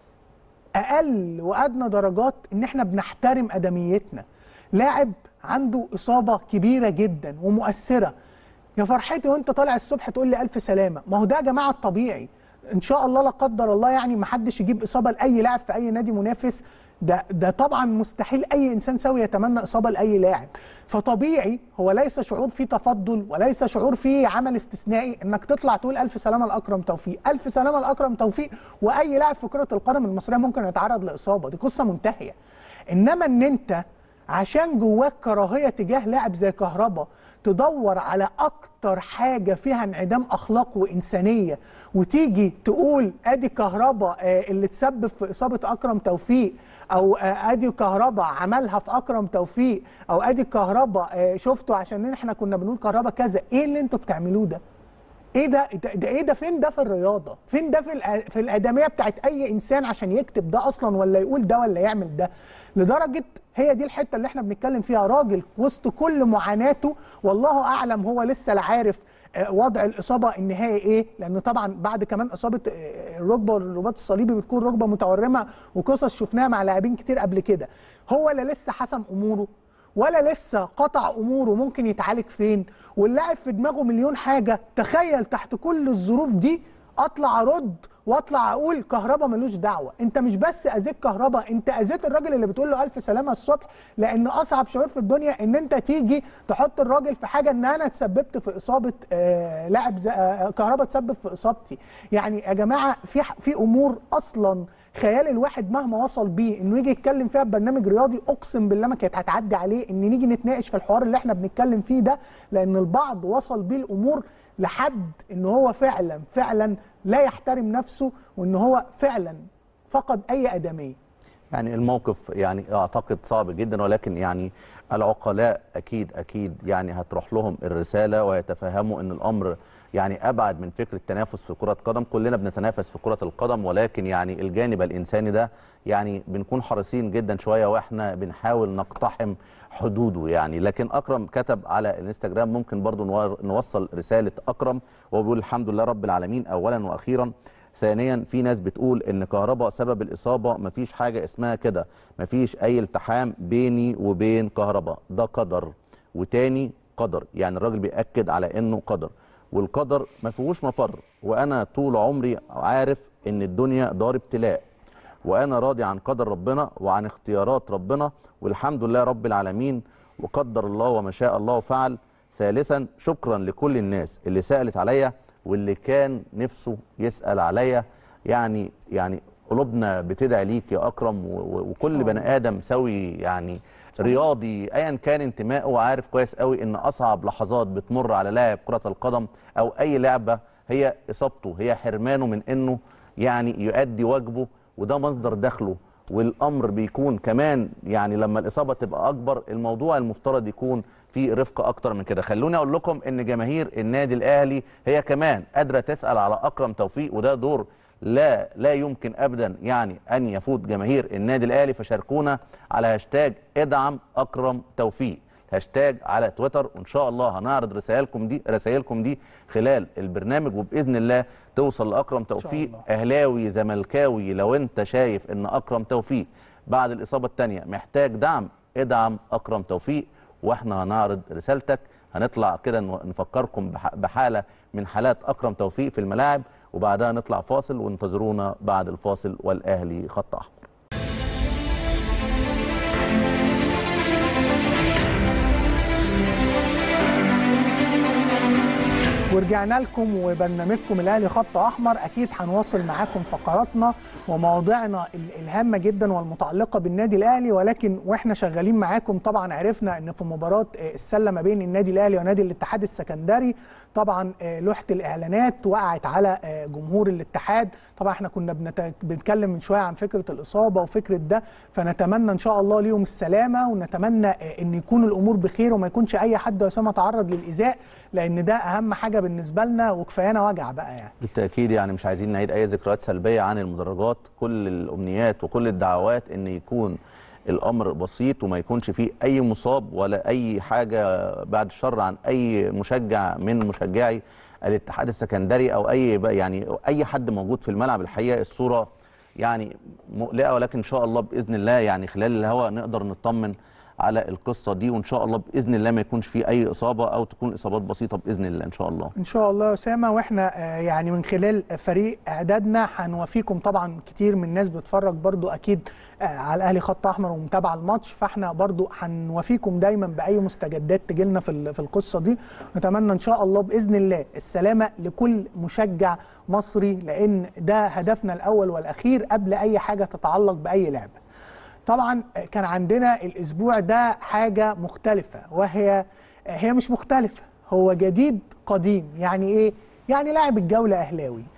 اقل وادنى درجات ان احنا بنحترم ادميتنا لاعب عنده اصابه كبيره جدا ومؤثره يا فرحتي وانت طالع الصبح تقول لي الف سلامه ما هو ده يا جماعه الطبيعي ان شاء الله لا قدر الله يعني ما حدش يجيب اصابه لاي لاعب في اي نادي منافس ده ده طبعا مستحيل اي انسان سوي يتمنى اصابه لاي لاعب فطبيعي هو ليس شعور فيه تفضل وليس شعور فيه عمل استثنائي انك تطلع تقول الف سلامه لاكرم توفيق الف سلامه لاكرم توفيق واي لاعب في كره القدم المصريه ممكن يتعرض لاصابه دي قصه منتهيه انما ان انت عشان جواك كراهيه تجاه لاعب زي كهربا تدور على اكتر حاجه فيها انعدام اخلاق وانسانيه وتيجي تقول ادي كهربا آه، اللي تسبب في اصابه اكرم توفيق او آه، ادي كهربا عملها في اكرم توفيق او ادي كهربا آه، شفته عشان احنا كنا بنقول كهربا كذا ايه اللي انتوا بتعملوه ده ايه ده ده, ده ايه ده فين ده في الرياضه فين ده في الأ- في الادميه بتاعت اي انسان عشان يكتب ده اصلا ولا يقول ده ولا يعمل ده لدرجه هي دي الحته اللي احنا بنتكلم فيها راجل وسط كل معاناته والله اعلم هو لسه لا عارف آه، وضع الاصابه النهائي ايه لانه طبعا بعد كمان اصابه آه، الركبه والرباط الصليبي بتكون ركبه متورمه وقصص شفناها مع لاعبين كتير قبل كده هو لا لسه حسم اموره ولا لسه قطع اموره ممكن يتعالج فين واللاعب في دماغه مليون حاجه تخيل تحت كل الظروف دي اطلع ارد واطلع اقول كهربا ملوش دعوه انت مش بس اذيت كهربا انت اذيت الراجل اللي بتقول له الف سلامه الصبح لان اصعب شعور في الدنيا ان انت تيجي تحط الراجل في حاجه ان انا تسببت في اصابه آه لاعب ز- آه كهربا تسبب في اصابتي يعني يا جماعه في ح- في امور اصلا خيال الواحد مهما وصل بيه انه يجي يتكلم فيها ببرنامج رياضي اقسم بالله ما كانت هتعدي عليه ان نيجي نتناقش في الحوار اللي احنا بنتكلم فيه ده لان البعض وصل بيه الامور لحد ان هو فعلا فعلا لا يحترم نفسه وان هو فعلا فقد اي ادميه يعني الموقف يعني اعتقد صعب جدا ولكن يعني العقلاء اكيد اكيد يعني هتروح لهم الرساله ويتفهموا ان الامر يعني ابعد من فكره التنافس في كره قدم كلنا بنتنافس في كره القدم ولكن يعني الجانب الانساني ده يعني بنكون حريصين جدا شويه واحنا بنحاول نقتحم حدوده يعني لكن اكرم كتب على الانستجرام ممكن برضو نور- نوصل رساله اكرم وهو بيقول الحمد لله رب العالمين اولا واخيرا ثانيا في ناس بتقول ان كهرباء سبب الاصابه مفيش حاجه اسمها كده مفيش اي التحام بيني وبين كهرباء ده قدر وتاني قدر يعني الراجل بيأكد على انه قدر والقدر ما فيهوش مفر وانا طول عمري عارف ان الدنيا دار ابتلاء وانا راضي عن قدر ربنا وعن اختيارات ربنا والحمد لله رب العالمين وقدر الله وما شاء الله فعل ثالثا شكرا لكل الناس اللي سالت عليا واللي كان نفسه يسال عليا يعني يعني قلوبنا بتدعي ليك يا اكرم و- و- وكل بني ادم سوي يعني رياضي ايا كان انتمائه عارف كويس قوي ان اصعب لحظات بتمر على لاعب كره القدم او اي لعبه هي اصابته هي حرمانه من انه يعني يؤدي واجبه وده مصدر دخله والامر بيكون كمان يعني لما الاصابه تبقى اكبر الموضوع المفترض يكون في رفق اكتر من كده خلوني اقول لكم ان جماهير النادي الاهلي هي كمان قادره تسال على اكرم توفيق وده دور لا لا يمكن ابدا يعني ان يفوت جماهير النادي الاهلي فشاركونا على هاشتاج ادعم اكرم توفيق هاشتاج على تويتر وان شاء الله هنعرض رسائلكم دي رسائلكم دي خلال البرنامج وباذن الله توصل لاكرم توفيق الله. اهلاوي زملكاوي لو انت شايف ان اكرم توفيق بعد الاصابه الثانيه محتاج دعم ادعم اكرم توفيق واحنا هنعرض رسالتك هنطلع كده نو- نفكركم بح- بحاله من حالات اكرم توفيق في الملاعب وبعدها نطلع فاصل وانتظرونا بعد الفاصل والاهلي خط احمر ورجعنا لكم وبرنامجكم الاهلي خط احمر اكيد هنواصل معاكم فقراتنا ومواضيعنا ال- الهامه جدا والمتعلقه بالنادي الاهلي ولكن واحنا شغالين معاكم طبعا عرفنا ان في مباراه آه، السله ما بين النادي الاهلي ونادي الاتحاد السكندري طبعا آه، لوحه الاعلانات وقعت على آه، جمهور الاتحاد طبعا احنا كنا بنت- بنتكلم من شويه عن فكره الاصابه وفكره ده فنتمنى ان شاء الله ليهم السلامه ونتمنى آه، ان يكون الامور بخير وما يكونش اي حد يا اسامه تعرض للايذاء لان ده اهم حاجه بالنسبه لنا وكفايانا وجع بقى يعني بالتاكيد يعني مش عايزين نعيد اي ذكريات سلبيه عن المدرجات كل الامنيات وكل الدعوات ان يكون الامر بسيط وما يكونش فيه اي مصاب ولا اي حاجه بعد الشر عن اي مشجع من مشجعي الاتحاد السكندري او اي بقى يعني اي حد موجود في الملعب الحقيقه الصوره يعني مقلقه ولكن ان شاء الله باذن الله يعني خلال الهواء نقدر نطمن على القصه دي وان شاء الله باذن الله ما يكونش فيه اي اصابه او تكون اصابات بسيطه باذن الله ان شاء الله ان شاء الله يا اسامه واحنا آه، يعني من خلال فريق اعدادنا هنوافيكم طبعا كتير من الناس بتتفرج برضو اكيد آه، على الاهلي خط احمر ومتابعه الماتش فاحنا برضو هنوافيكم دايما باي مستجدات تجي لنا في ال- في القصه دي نتمنى ان شاء الله باذن الله السلامه لكل مشجع مصري لان ده هدفنا الاول والاخير قبل اي حاجه تتعلق باي لعبه طبعا كان عندنا الاسبوع ده حاجه مختلفه وهي هي مش مختلفه هو جديد قديم يعني ايه يعني لاعب الجوله اهلاوي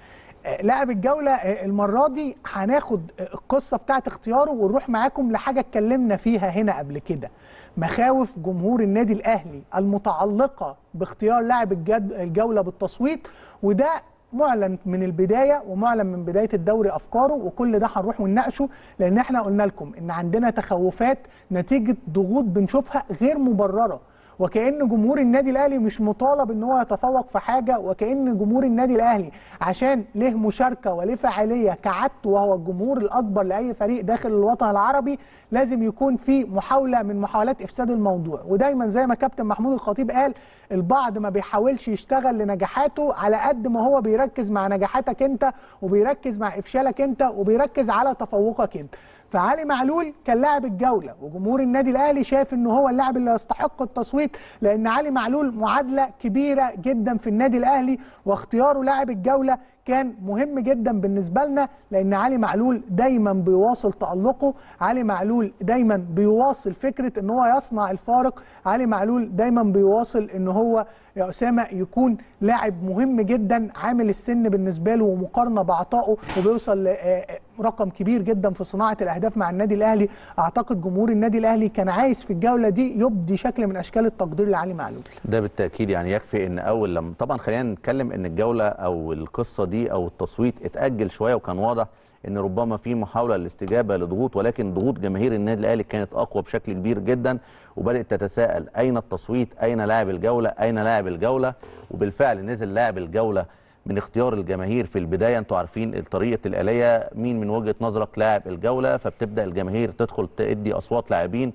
آه، لاعب الجوله آه، المره دي هناخد آه، القصه بتاعت اختياره ونروح معاكم لحاجه اتكلمنا فيها هنا قبل كده مخاوف جمهور النادي الاهلي المتعلقه باختيار لاعب الجد- الجوله بالتصويت وده معلن من البدايه ومعلن من بدايه الدوري افكاره وكل ده هنروح ونناقشه لان احنا قلنا لكم ان عندنا تخوفات نتيجه ضغوط بنشوفها غير مبرره وكأن جمهور النادي الاهلي مش مطالب ان هو يتفوق في حاجه وكأن جمهور النادي الاهلي عشان له مشاركه وله فعاليه كعادته وهو الجمهور الاكبر لاي فريق داخل الوطن العربي لازم يكون في محاوله من محاولات افساد الموضوع ودايما زي ما كابتن محمود الخطيب قال البعض ما بيحاولش يشتغل لنجاحاته على قد ما هو بيركز مع نجاحاتك انت وبيركز مع افشالك انت وبيركز على تفوقك انت فعلي معلول كان لاعب الجوله وجمهور النادي الاهلي شايف ان هو اللاعب اللي يستحق التصويت لان علي معلول معادله كبيره جدا في النادي الاهلي واختياره لاعب الجوله كان مهم جدا بالنسبه لنا لان علي معلول دايما بيواصل تالقه علي معلول دايما بيواصل فكره ان هو يصنع الفارق علي معلول دايما بيواصل ان هو يا اسامه يكون لاعب مهم جدا عامل السن بالنسبه له ومقارنه بعطائه وبيوصل لرقم كبير جدا في صناعه الاهداف مع النادي الاهلي اعتقد جمهور النادي الاهلي كان عايز في الجوله دي يبدي شكل من اشكال التقدير لعلي معلول ده بالتاكيد يعني يكفي ان اول لما طبعا خلينا نتكلم ان الجوله او القصه دي او التصويت اتاجل شويه وكان واضح ان ربما في محاوله للاستجابه لضغوط ولكن ضغوط جماهير النادي الاهلي كانت اقوى بشكل كبير جدا وبدات تتساءل اين التصويت اين لاعب الجوله اين لاعب الجوله وبالفعل نزل لاعب الجوله من اختيار الجماهير في البدايه انتوا عارفين طريقه الاليه مين من وجهه نظرك لاعب الجوله فبتبدا الجماهير تدخل تدي اصوات لاعبين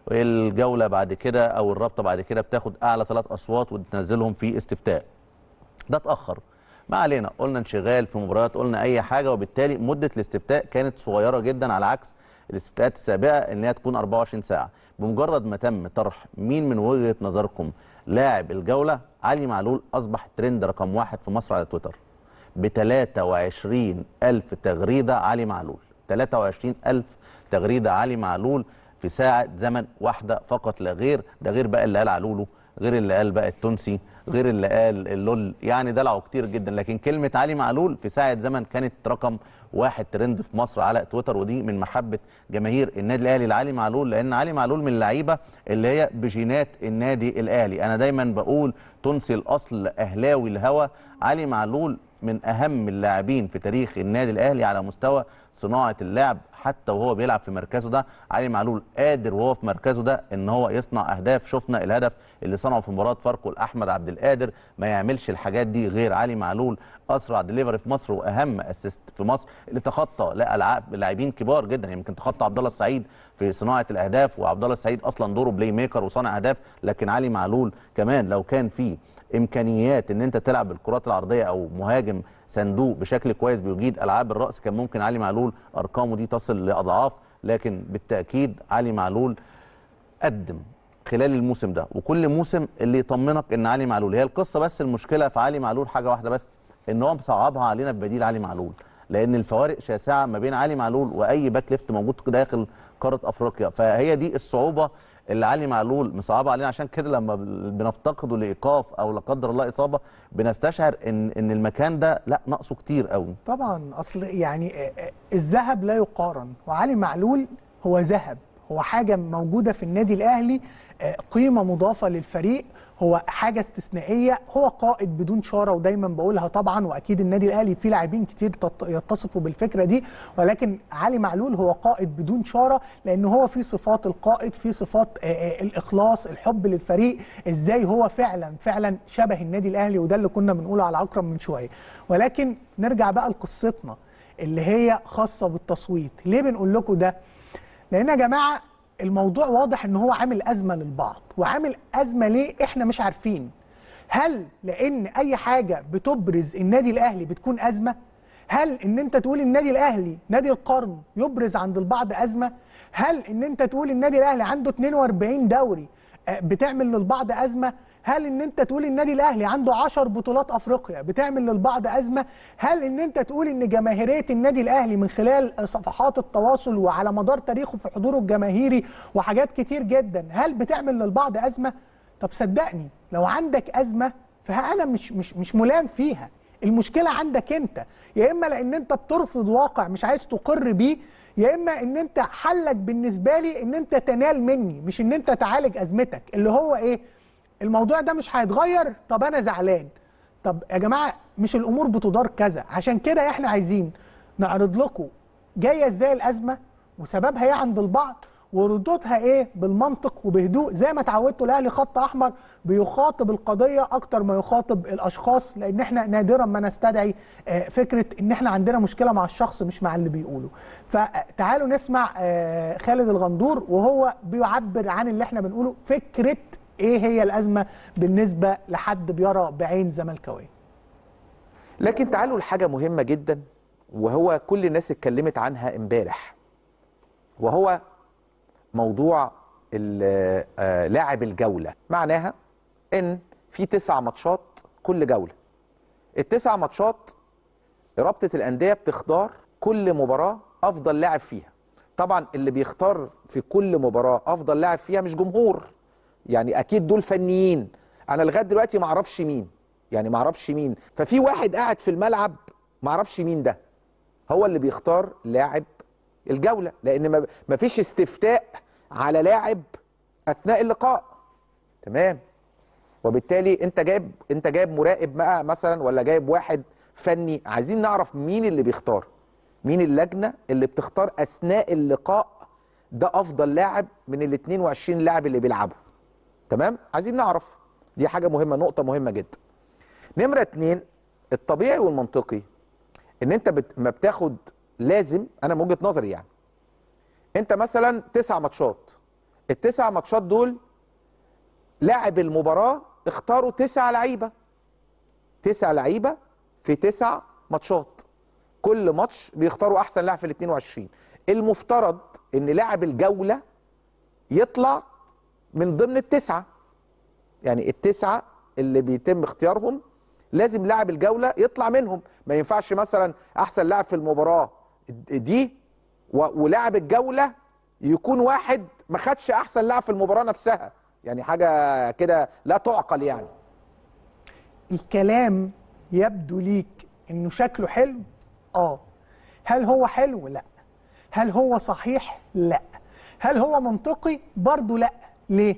الجوله بعد كده او الرابطه بعد كده بتاخد اعلى ثلاث اصوات وتنزلهم في استفتاء ده اتاخر ما علينا قلنا انشغال في مباريات قلنا اي حاجه وبالتالي مده الاستفتاء كانت صغيره جدا على عكس الاستفتاءات السابقه ان هي تكون 24 ساعه بمجرد ما تم طرح مين من وجهه نظركم لاعب الجوله علي معلول اصبح ترند رقم واحد في مصر على تويتر ب 23 ألف تغريدة علي معلول 23 ألف تغريدة علي معلول في ساعة زمن واحدة فقط لا غير ده غير بقى اللي قال علولو غير اللي قال بقى التونسي غير اللي قال اللول يعني دلعوا كتير جدا لكن كلمة علي معلول في ساعة زمن كانت رقم واحد ترند في مصر على تويتر ودي من محبة جماهير النادي الأهلي لعلي معلول لأن علي معلول من اللعيبة اللي هي بجينات النادي الأهلي أنا دايما بقول تونسي الأصل أهلاوي الهوى علي معلول من أهم اللاعبين في تاريخ النادي الأهلي على مستوى صناعة اللعب حتى وهو بيلعب في مركزه ده علي معلول قادر وهو في مركزه ده ان هو يصنع اهداف شفنا الهدف اللي صنعه في مباراه فاركو لاحمد عبد القادر ما يعملش الحاجات دي غير علي معلول اسرع ديليفري في مصر واهم اسيست في مصر اللي تخطى لا العاب لاعبين كبار جدا يمكن تخطى عبد الله السعيد في صناعه الاهداف وعبد الله السعيد اصلا دوره بلاي ميكر وصانع اهداف لكن علي معلول كمان لو كان فيه امكانيات ان انت تلعب بالكرات العرضيه او مهاجم صندوق بشكل كويس بيجيد العاب الراس كان ممكن علي معلول ارقامه دي تصل لاضعاف لكن بالتاكيد علي معلول قدم خلال الموسم ده وكل موسم اللي يطمنك ان علي معلول هي القصه بس المشكله في علي معلول حاجه واحده بس ان هو مصعبها علينا ببديل علي معلول لان الفوارق شاسعه ما بين علي معلول واي باك ليفت موجود داخل قاره افريقيا فهي دي الصعوبه اللي علي معلول مصعبه علينا عشان كده لما بنفتقده لايقاف او لا قدر الله اصابه بنستشعر ان ان المكان ده لا ناقصه كتير قوي طبعا اصل يعني الذهب لا يقارن وعلي معلول هو ذهب هو حاجه موجوده في النادي الاهلي قيمه مضافه للفريق هو حاجه استثنائيه هو قائد بدون شاره ودايما بقولها طبعا واكيد النادي الاهلي فيه لاعبين كتير يتصفوا بالفكره دي ولكن علي معلول هو قائد بدون شاره لان هو فيه صفات القائد فيه صفات الاخلاص الحب للفريق ازاي هو فعلا فعلا شبه النادي الاهلي وده اللي كنا بنقوله على اكرم من شويه ولكن نرجع بقى لقصتنا اللي هي خاصه بالتصويت ليه بنقول لكم ده لان يا جماعه الموضوع واضح ان هو عامل ازمه للبعض وعامل ازمه ليه احنا مش عارفين هل لان اي حاجه بتبرز النادي الاهلي بتكون ازمه هل ان انت تقول النادي الاهلي نادي القرن يبرز عند البعض ازمه هل ان انت تقول النادي الاهلي عنده 42 دوري بتعمل للبعض ازمه هل ان انت تقول النادي الاهلي عنده 10 بطولات افريقيا بتعمل للبعض ازمه هل ان انت تقول ان جماهيريه النادي الاهلي من خلال صفحات التواصل وعلى مدار تاريخه في حضوره الجماهيري وحاجات كتير جدا هل بتعمل للبعض ازمه طب صدقني لو عندك ازمه فانا مش مش مش ملام فيها المشكله عندك انت يا اما لان انت بترفض واقع مش عايز تقر بيه يا اما ان انت حلك بالنسبه لي ان انت تنال مني مش ان انت تعالج ازمتك اللي هو ايه الموضوع ده مش هيتغير طب انا زعلان طب يا جماعه مش الامور بتدار كذا عشان كده احنا عايزين نعرض لكم جايه ازاي الازمه وسببها ايه عند البعض وردودها ايه بالمنطق وبهدوء زي ما اتعودتوا الاهلي خط احمر بيخاطب القضيه اكتر ما يخاطب الاشخاص لان احنا نادرا ما نستدعي آه، فكره ان احنا عندنا مشكله مع الشخص مش مع اللي بيقوله فتعالوا نسمع آه، خالد الغندور وهو بيعبر عن اللي احنا بنقوله فكره ايه هي الازمه بالنسبه لحد بيرى بعين زملكاويه لكن تعالوا لحاجة مهمة جدا وهو كل الناس اتكلمت عنها امبارح وهو موضوع ال- آه، لاعب الجولة معناها ان في تسع ماتشات كل جولة التسع ماتشات رابطة الأندية بتختار كل مباراة أفضل لاعب فيها طبعا اللي بيختار في كل مباراة أفضل لاعب فيها مش جمهور يعني أكيد دول فنيين أنا لغاية دلوقتي ما أعرفش مين يعني ما أعرفش مين ففي واحد قاعد في الملعب ما أعرفش مين ده هو اللي بيختار لاعب الجولة لأن ما- ما فيش استفتاء على لاعب أثناء اللقاء تمام وبالتالي انت جايب انت جايب مراقب بقى مثلا ولا جايب واحد فني عايزين نعرف مين اللي بيختار مين اللجنه اللي بتختار اثناء اللقاء ده افضل لاعب من ال 22 لاعب اللي بيلعبوا تمام عايزين نعرف دي حاجه مهمه نقطه مهمه جدا نمره اتنين الطبيعي والمنطقي ان انت بت... ما بتاخد لازم انا من وجهه نظري يعني انت مثلا تسع ماتشات التسع ماتشات دول لاعب المباراة اختاروا تسع لعيبة تسع لعيبة في تسع ماتشات كل ماتش بيختاروا أحسن لاعب في ال 22 المفترض إن لاعب الجولة يطلع من ضمن التسعة يعني التسعة اللي بيتم اختيارهم لازم لاعب الجولة يطلع منهم ما ينفعش مثلا أحسن لاعب في المباراة دي و- ولاعب الجولة يكون واحد ما خدش أحسن لاعب في المباراة نفسها يعني حاجة كده لا تعقل يعني الكلام يبدو ليك انه شكله حلو اه هل هو حلو لا هل هو صحيح لا هل هو منطقي برضه لا ليه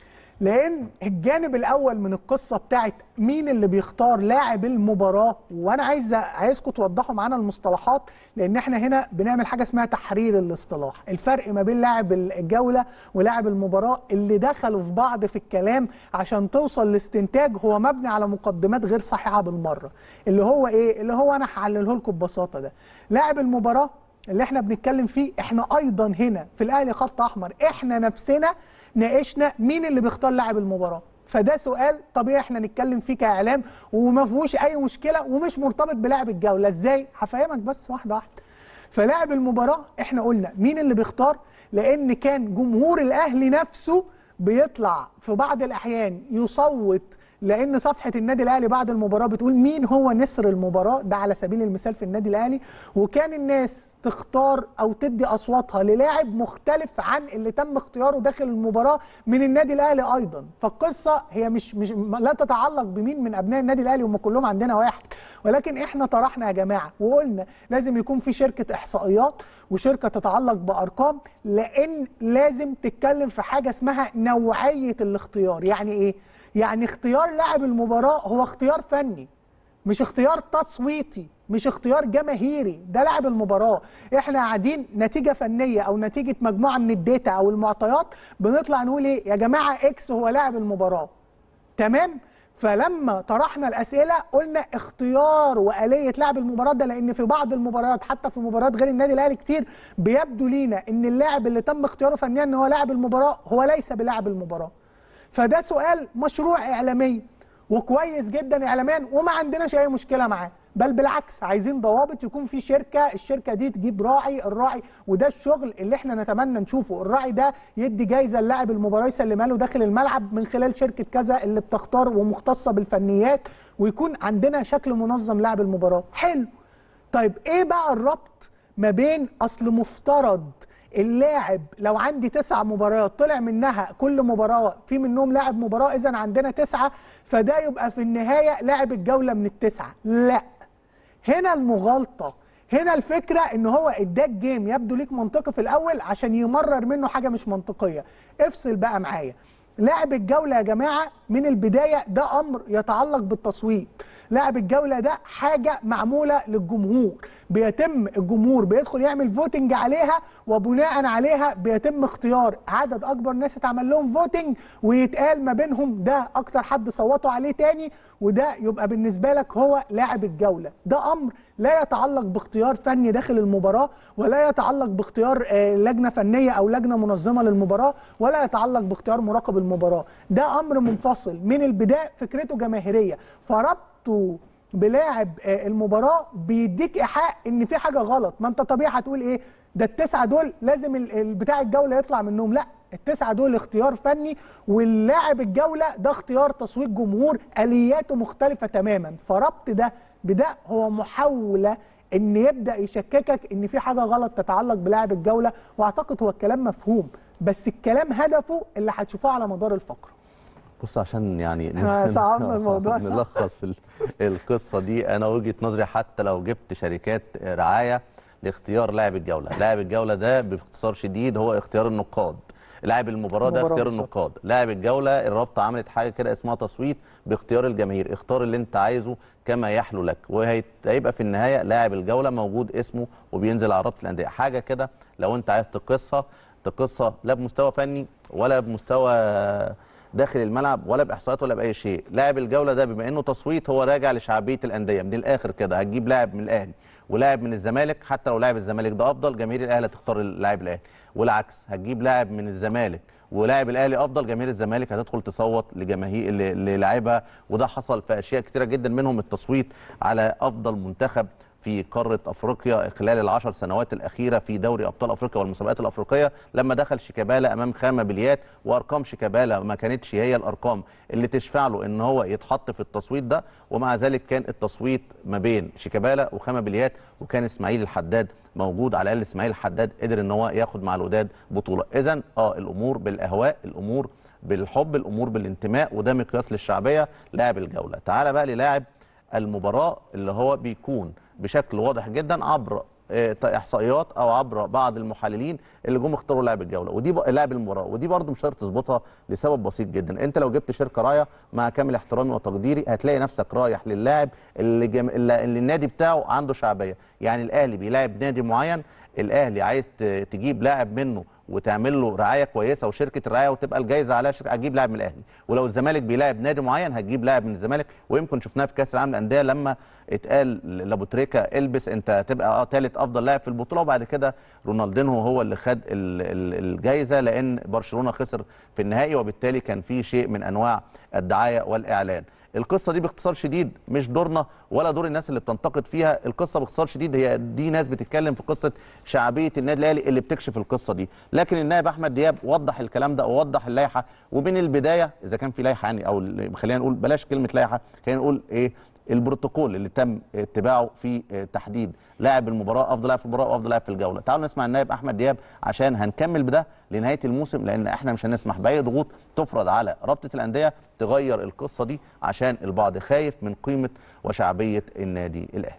لان الجانب الاول من القصه بتاعت مين اللي بيختار لاعب المباراه وانا عايز عايزكم توضحوا معانا المصطلحات لان احنا هنا بنعمل حاجه اسمها تحرير الاصطلاح الفرق ما بين لاعب الجوله ولاعب المباراه اللي دخلوا في بعض في الكلام عشان توصل لاستنتاج هو مبني على مقدمات غير صحيحه بالمره اللي هو ايه اللي هو انا هحلله لكم ببساطه ده لاعب المباراه اللي احنا بنتكلم فيه احنا ايضا هنا في الاهلي خط احمر احنا نفسنا ناقشنا مين اللي بيختار لاعب المباراه فده سؤال طبيعي احنا نتكلم فيه كاعلام وما فيهوش اي مشكله ومش مرتبط بلاعب الجوله ازاي هفهمك بس واحده واحده فلاعب المباراه احنا قلنا مين اللي بيختار لان كان جمهور الاهلي نفسه بيطلع في بعض الاحيان يصوت لان صفحه النادي الاهلي بعد المباراه بتقول مين هو نسر المباراه ده على سبيل المثال في النادي الاهلي وكان الناس تختار او تدي اصواتها للاعب مختلف عن اللي تم اختياره داخل المباراه من النادي الاهلي ايضا فالقصه هي مش مش لا تتعلق بمين من ابناء النادي الاهلي هم كلهم عندنا واحد ولكن احنا طرحنا يا جماعه وقلنا لازم يكون في شركه احصائيات وشركه تتعلق بارقام لان لازم تتكلم في حاجه اسمها نوعيه الاختيار يعني ايه يعني اختيار لاعب المباراه هو اختيار فني مش اختيار تصويتي مش اختيار جماهيري ده لاعب المباراه احنا قاعدين نتيجه فنيه او نتيجه مجموعه من الداتا او المعطيات بنطلع نقول ايه يا جماعه اكس هو لاعب المباراه تمام فلما طرحنا الاسئله قلنا اختيار واليه لعب المباراه ده لان في بعض المباريات حتى في مباريات غير النادي الاهلي كتير بيبدو لينا ان اللاعب اللي تم اختياره فنيا ان هو لاعب المباراه هو ليس بلاعب المباراه فده سؤال مشروع اعلاميا وكويس جدا اعلاميا وما عندناش اي مشكله معاه بل بالعكس عايزين ضوابط يكون في شركه الشركه دي تجيب راعي الراعي وده الشغل اللي احنا نتمنى نشوفه الراعي ده يدي جايزه للاعب المباراه يسلمها له داخل الملعب من خلال شركه كذا اللي بتختار ومختصه بالفنيات ويكون عندنا شكل منظم لاعب المباراه حلو طيب ايه بقى الربط ما بين اصل مفترض اللاعب لو عندي تسع مباريات طلع منها كل مباراه في منهم لاعب مباراه اذا عندنا تسعه فده يبقى في النهايه لاعب الجوله من التسعه لا هنا المغالطه هنا الفكره ان هو اداك جيم يبدو ليك منطقي في الاول عشان يمرر منه حاجه مش منطقيه افصل بقى معايا لاعب الجوله يا جماعه من البدايه ده امر يتعلق بالتصويت لاعب الجوله ده حاجه معموله للجمهور بيتم الجمهور بيدخل يعمل فوتنج عليها وبناء عليها بيتم اختيار عدد اكبر ناس اتعمل لهم فوتنج ويتقال ما بينهم ده اكتر حد صوتوا عليه تاني وده يبقى بالنسبه لك هو لاعب الجوله ده امر لا يتعلق باختيار فني داخل المباراه ولا يتعلق باختيار آه، لجنه فنيه او لجنه منظمه للمباراه ولا يتعلق باختيار مراقب المباراه ده امر منفصل من البدايه فكرته جماهيريه فربطه بلاعب آه، المباراه بيديك ايحاء ان في حاجه غلط ما انت طبيعي هتقول ايه ده التسعه دول لازم ال- ال- بتاع الجوله يطلع منهم لا التسعه دول اختيار فني واللاعب الجوله ده اختيار تصويت جمهور الياته مختلفه تماما فربط ده بده هو محاوله ان يبدا يشككك ان في حاجه غلط تتعلق بلاعب الجوله واعتقد هو الكلام مفهوم بس الكلام هدفه اللي هتشوفوه على مدار الفقره بص عشان يعني إحنا صعبنا الموضوع. نلخص ال- القصه دي انا وجهه نظري حتى لو جبت شركات رعايه لاختيار لاعب الجوله لاعب الجوله ده باختصار شديد هو اختيار النقاد لاعب المباراه ده المباراة اختيار بالظبط. النقاد لاعب الجوله الرابطه عملت حاجه كده اسمها تصويت باختيار الجماهير اختار اللي انت عايزه كما يحلو لك وهيبقى في النهايه لاعب الجوله موجود اسمه وبينزل على رابطه الانديه حاجه كده لو انت عايز تقيسها تقيسها لا بمستوى فني ولا بمستوى داخل الملعب ولا باحصائيات ولا باي شيء لاعب الجوله ده بما انه تصويت هو راجع لشعبيه الانديه من الاخر كده هتجيب لاعب من الاهلي ولاعب من الزمالك حتى لو لاعب الزمالك ده افضل جماهير الاهلي هتختار اللاعب الاهلي والعكس هتجيب لاعب من الزمالك ولاعب الاهلي افضل جماهير الزمالك هتدخل تصوت لجماهير ل- للاعيبها وده حصل في اشياء كتيره جدا منهم التصويت على افضل منتخب في قاره افريقيا خلال العشر سنوات الاخيره في دوري ابطال افريقيا والمسابقات الافريقيه لما دخل شيكابالا امام خامه بليات وارقام شيكابالا ما كانتش هي الارقام اللي تشفع له ان هو يتحط في التصويت ده ومع ذلك كان التصويت ما بين شيكابالا وخامه بليات وكان اسماعيل الحداد موجود على الاقل اسماعيل الحداد قدر ان هو ياخد مع الوداد بطوله اذا اه الامور بالاهواء الامور بالحب الامور بالانتماء وده مقياس للشعبيه لاعب الجوله تعال بقى للاعب المباراه اللي هو بيكون بشكل واضح جدا عبر آه، احصائيات او عبر بعض المحللين اللي جم اختاروا لاعب الجوله ودي ب- لاعب المباراه ودي برضو مش شرط تظبطها لسبب بسيط جدا انت لو جبت شركه رايه مع كامل احترامي وتقديري هتلاقي نفسك رايح للاعب اللي, جم... اللي اللي النادي بتاعه عنده شعبيه يعني الاهلي بيلاعب نادي معين الاهلي عايز ت- تجيب لاعب منه وتعمل له رعايه كويسه وشركه رعايه وتبقى الجائزه عليها شركه هتجيب لاعب من الاهلي ولو الزمالك بيلاعب نادي معين هتجيب لاعب من الزمالك ويمكن شفناها في كاس العالم للانديه لما اتقال لابو تريكه البس انت هتبقى اه ثالث افضل لاعب في البطوله وبعد كده رونالدينهو هو اللي خد ال- ال- الجائزه لان برشلونه خسر في النهائي وبالتالي كان في شيء من انواع الدعايه والاعلان القصه دي باختصار شديد مش دورنا ولا دور الناس اللي بتنتقد فيها القصه باختصار شديد هي دي ناس بتتكلم في قصه شعبيه النادي الاهلي اللي بتكشف القصه دي لكن النائب احمد دياب وضح الكلام ده ووضح اللائحه ومن البدايه اذا كان في لائحه يعني او ال- خلينا نقول بلاش كلمه لائحه خلينا نقول ايه البروتوكول اللي تم اتباعه في اه، تحديد لاعب المباراه افضل لاعب في المباراه وافضل لاعب في الجوله تعالوا نسمع النائب احمد دياب عشان هنكمل بده لنهايه الموسم لان احنا مش هنسمح باي ضغوط تفرض على رابطه الانديه تغير القصه دي عشان البعض خايف من قيمه وشعبيه النادي الاهلي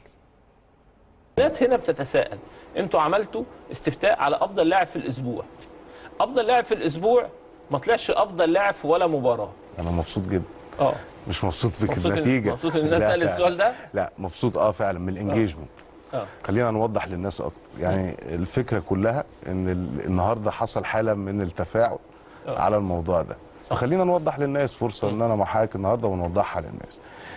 الناس هنا بتتساءل انتوا عملتوا استفتاء على افضل لاعب في الاسبوع افضل لاعب في الاسبوع ما طلعش افضل لاعب في ولا مباراه انا مبسوط جدا اه مش مبسوط بك مبسوط إن- النتيجه مبسوط إن الناس لا سألت فعلا. السؤال ده؟ لا مبسوط اه فعلا من الانجيجمنت اه خلينا نوضح للناس اكتر يعني الفكره كلها ان ال- النهارده حصل حاله من التفاعل آه. على الموضوع ده صح. فخلينا نوضح للناس فرصه ان انا معاك النهارده ونوضحها للناس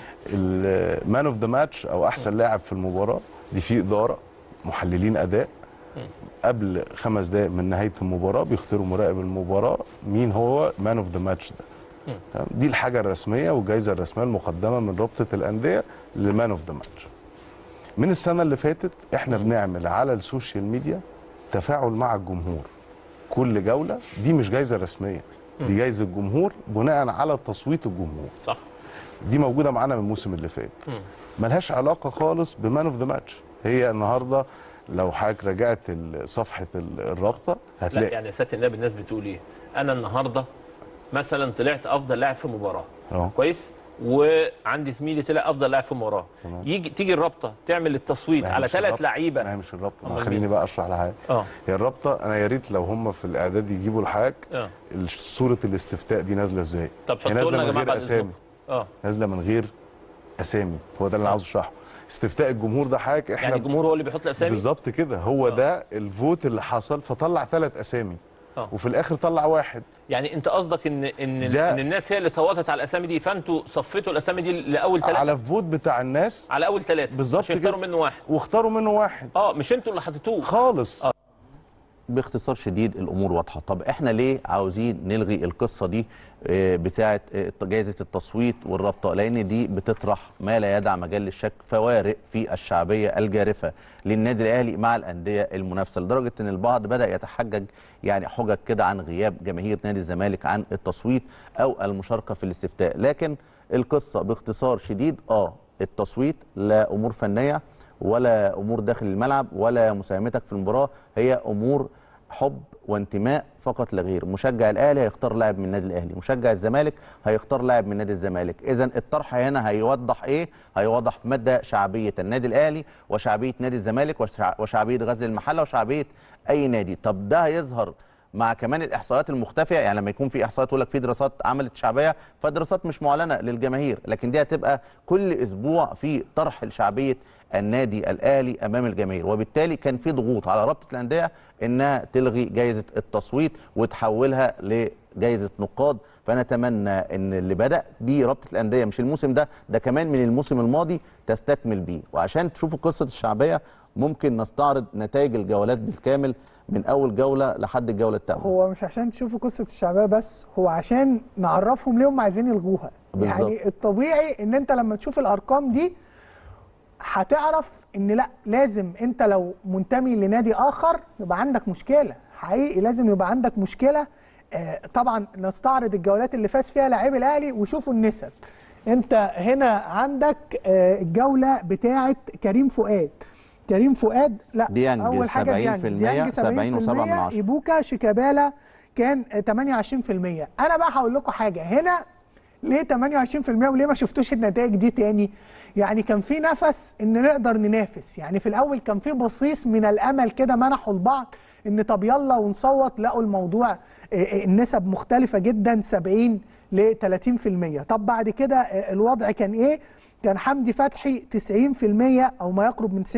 المان اوف ذا ماتش او احسن لاعب في المباراه دي في اداره محللين اداء قبل خمس دقائق من نهايه المباراه بيختاروا مراقب المباراه مين هو مان اوف ذا ماتش ده تمام؟ دي الحاجه الرسميه والجائزه الرسميه المقدمه من رابطه الانديه لمان اوف ذا ماتش من السنه اللي فاتت احنا بنعمل على السوشيال ميديا تفاعل مع الجمهور كل جوله دي مش جائزه رسميه دي جائزه الجمهور بناء على تصويت الجمهور صح دي موجوده معانا من الموسم اللي فات ملهاش علاقه خالص بمان اوف ذا ماتش هي النهارده لو حضرتك رجعت ال- صفحه ال- الرابطه لا هتلاقي يعني يا سياده النائب الناس بتقول ايه انا النهارده مثلا طلعت افضل لاعب في مباراه اه كويس وعندي زميلي طلع افضل لاعب في المباراه يجي تيجي الرابطه تعمل التصويت ما هي على مش ثلاث الرابطة. ما هي لعيبه مش الرابطه أمال ما خليني مين؟ بقى اشرح لحاجه اه هي الرابطه انا يا ريت لو هم في الاعداد يجيبوا الحاج اه صوره الاستفتاء دي نازله ازاي طب هي حطوا نازله لنا يا من جماعه غير بعد اسامي اذنكم اه نازله من غير اسامي هو ده اللي انا عاوز اشرحه استفتاء الجمهور ده حاجه احنا يعني الجمهور هو اللي بيحط الاسامي بالظبط كده هو ده الفوت اللي حصل فطلع ثلاث اسامي آه. وفي الاخر طلع واحد يعني انت قصدك ان ان, ده- إن الناس هي اللي صوتت على الاسامي دي فانتوا صفيتوا الاسامي دي لاول ثلاثه على الفوت بتاع الناس على اول ثلاثه بالظبط عشان يختاروا كده. منه واحد واختاروا منه واحد اه مش انتوا اللي حطيتوه خالص آه. باختصار شديد الامور واضحه طب احنا ليه عاوزين نلغي القصه دي آه، بتاعه آه، جائزه التصويت والرابطه لان دي بتطرح ما لا يدع مجال للشك فوارق في الشعبيه الجارفه للنادي الاهلي مع الانديه المنافسه لدرجه ان البعض بدا يتحجج يعني حجج كده عن غياب جماهير نادي الزمالك عن التصويت او المشاركه في الاستفتاء لكن القصه باختصار شديد اه التصويت لا امور فنيه ولا امور داخل الملعب ولا مساهمتك في المباراه هي امور حب وانتماء فقط لا غير مشجع الاهلي هيختار لاعب من النادي الاهلي مشجع الزمالك هيختار لاعب من نادي الزمالك اذا الطرح هنا هيوضح ايه هيوضح مدى شعبيه النادي الاهلي وشعبيه نادي الزمالك وشع- وشعبيه غزل المحله وشعبيه اي نادي طب ده هيظهر مع كمان الاحصائيات المختفيه يعني لما يكون في احصائيات يقول لك في دراسات عملت شعبيه فدراسات مش معلنه للجماهير لكن دي هتبقى كل اسبوع في طرح لشعبيه النادي الاهلي امام الجماهير وبالتالي كان في ضغوط على رابطه الانديه انها تلغي جائزه التصويت وتحولها لجائزه نقاد فنتمنى ان اللي بدا بيه رابطه الانديه مش الموسم ده ده كمان من الموسم الماضي تستكمل بيه وعشان تشوفوا قصه الشعبيه ممكن نستعرض نتائج الجولات بالكامل من اول جوله لحد الجوله الثامنه هو مش عشان تشوفوا قصه الشعبيه بس هو عشان نعرفهم ليه هم عايزين يلغوها بالظبط. يعني الطبيعي ان انت لما تشوف الارقام دي هتعرف ان لا لازم انت لو منتمي لنادي اخر يبقى عندك مشكله حقيقي لازم يبقى عندك مشكله آه طبعا نستعرض الجولات اللي فاز فيها لاعبي الاهلي وشوفوا النسب انت هنا عندك آه الجوله بتاعه كريم فؤاد كريم فؤاد لا ديانج اول حاجه 70%، ديانج ديانج 70 و7 من 70% عشرة. ايبوكا شيكابالا كان آه، 28% انا بقى هقول لكم حاجه هنا ليه 28% وليه ما شفتوش النتائج دي تاني يعني كان في نفس ان نقدر ننافس يعني في الاول كان في بصيص من الامل كده منحوا البعض ان طب يلا ونصوت لقوا الموضوع آه، آه، النسب مختلفه جدا 70 ل 30% طب بعد كده آه، الوضع كان ايه كان حمدي فتحي 90% او ما يقرب من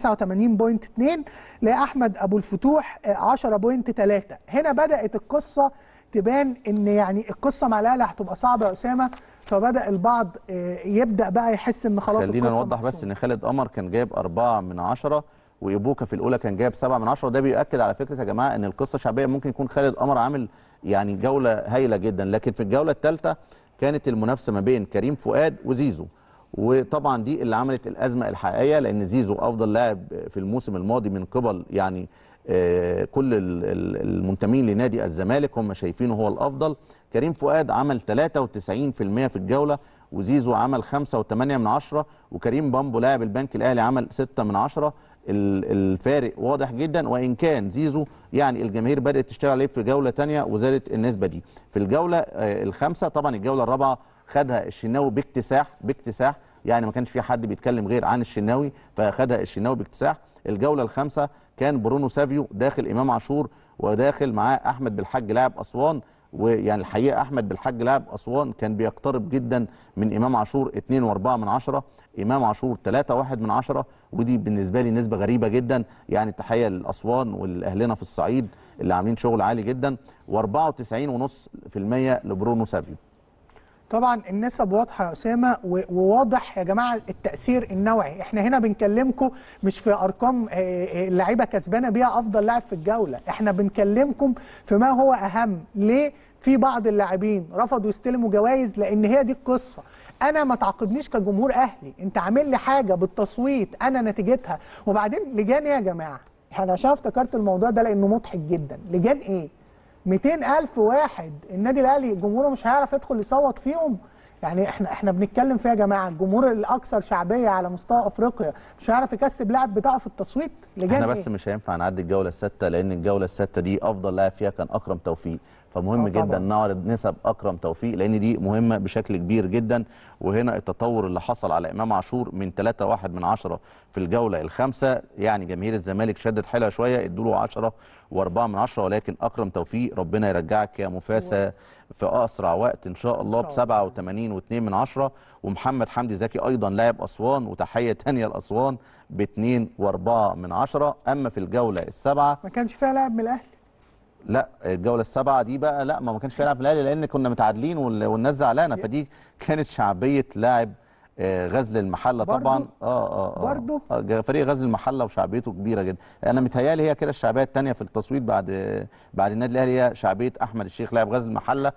90% 89.2 لاحمد ابو الفتوح آه، 10.3 هنا بدات القصه تبان ان يعني القصه مع الاهلي هتبقى صعبه يا اسامه فبدا البعض آه، يبدا بقى يحس ان خلاص خلينا القصة نوضح بس محسومة. ان خالد قمر كان جايب أربعة من عشرة وإيبوكا في الأولى كان جايب سبعة من عشرة وده بيؤكد على فكرة يا جماعة إن القصة شعبية ممكن يكون خالد قمر عامل يعني جولة هايلة جدا لكن في الجولة الثالثة كانت المنافسة ما بين كريم فؤاد وزيزو وطبعا دي اللي عملت الأزمة الحقيقية لأن زيزو أفضل لاعب في الموسم الماضي من قبل يعني آه، كل ال- ال- المنتمين لنادي الزمالك هم شايفينه هو الافضل كريم فؤاد عمل 93% في الجوله وزيزو عمل 5.8 من عشرة وكريم بامبو لاعب البنك الاهلي عمل 6 من عشرة ال- الفارق واضح جدا وان كان زيزو يعني الجماهير بدات تشتغل عليه في جوله تانية وزادت النسبه دي في الجوله آه، الخامسه طبعا الجوله الرابعه خدها الشناوي باكتساح باكتساح يعني ما كانش في حد بيتكلم غير عن الشناوي فخدها الشناوي باكتساح الجوله الخامسه كان برونو سافيو داخل امام عاشور وداخل معاه احمد بالحاج لاعب اسوان ويعني الحقيقه احمد بالحاج لاعب اسوان كان بيقترب جدا من امام عاشور 2 و4 من عشرة امام عاشور 3 1 من عشرة ودي بالنسبه لي نسبه غريبه جدا يعني تحيه لاسوان والاهلنا في الصعيد اللي عاملين شغل عالي جدا و94.5% لبرونو سافيو طبعا النسب واضحه يا اسامه و- وواضح يا جماعه التاثير النوعي احنا هنا بنكلمكم مش في ارقام آه، آه، اللعيبه كسبانه بيها افضل لاعب في الجوله احنا بنكلمكم في ما هو اهم ليه في بعض اللاعبين رفضوا يستلموا جوائز لان هي دي القصه انا ما تعاقبنيش كجمهور اهلي انت عامل لي حاجه بالتصويت انا نتيجتها وبعدين لجان ايه يا جماعه انا عشان افتكرت الموضوع ده لانه مضحك جدا لجان ايه 200 ألف واحد النادي الأهلي جمهوره مش هيعرف يدخل يصوت فيهم يعني احنا احنا بنتكلم فيها يا جماعه الجمهور الاكثر شعبيه على مستوى افريقيا مش هيعرف يكسب لاعب بتاعه في التصويت لجان احنا إيه؟ بس مش هينفع نعدي الجوله السادسه لان الجوله السادسه دي افضل لاعب فيها كان اكرم توفيق فمهم آه جدا طبعاً. نعرض نسب اكرم توفيق لان دي مهمه بشكل كبير جدا وهنا التطور اللي حصل على امام عاشور من 3 1 من 10 في الجوله الخامسه يعني جماهير الزمالك شدت حيلها شويه ادوا له 10 و4 من 10 ولكن اكرم توفيق ربنا يرجعك يا مفاسه في اسرع وقت ان شاء الله ب إن شاء الله. 87 و2 من 10 ومحمد حمدي زكي ايضا لاعب اسوان وتحيه ثانيه لاسوان ب 2 و4 من 10 اما في الجوله السابعه ما كانش فيها لاعب من الاهلي لا الجوله السابعه دي بقى لا ما ما كانش فيها لاعب من الاهلي لان كنا متعادلين وال- والناس زعلانه فدي كانت شعبيه لاعب آه، غزل المحله برضو؟ طبعا اه اه اه برضو؟ آه، جا- فريق غزل المحله وشعبيته كبيره جدا انا متهيالي هي كده الشعبيه الثانيه في التصويت بعد بعد النادي الاهلي هي شعبيه احمد الشيخ لاعب غزل المحله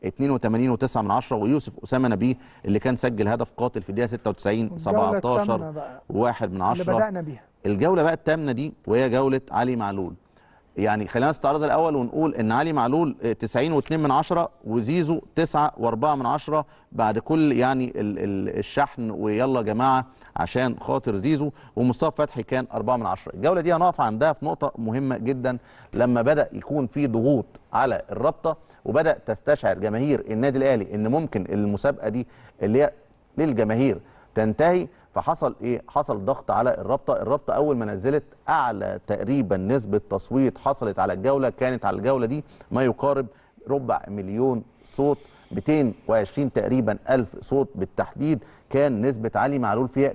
82 و9 من 10 ويوسف اسامه نبيه اللي كان سجل هدف قاتل في الدقيقه 96 والجولة 17 الثامنة بقى واحد من اللي 10 بدانا بيها الجوله بقى الثامنه دي وهي جوله علي معلول يعني خلينا نستعرض الاول ونقول ان علي معلول آه، 90 و2 من 10 وزيزو 9 و4 من 10 بعد كل يعني ال ال الشحن ويلا يا جماعه عشان خاطر زيزو ومصطفى فتحي كان 4 من 10 الجوله دي هنقف عندها في نقطه مهمه جدا لما بدا يكون في ضغوط على الرابطه وبدا تستشعر جماهير النادي الاهلي ان ممكن المسابقه دي اللي هي للجماهير تنتهي فحصل ايه حصل ضغط على الرابطه الرابطه اول ما نزلت اعلى تقريبا نسبه تصويت حصلت على الجوله كانت على الجوله دي ما يقارب ربع مليون صوت 220 تقريبا الف صوت بالتحديد كان نسبه علي معلول فيها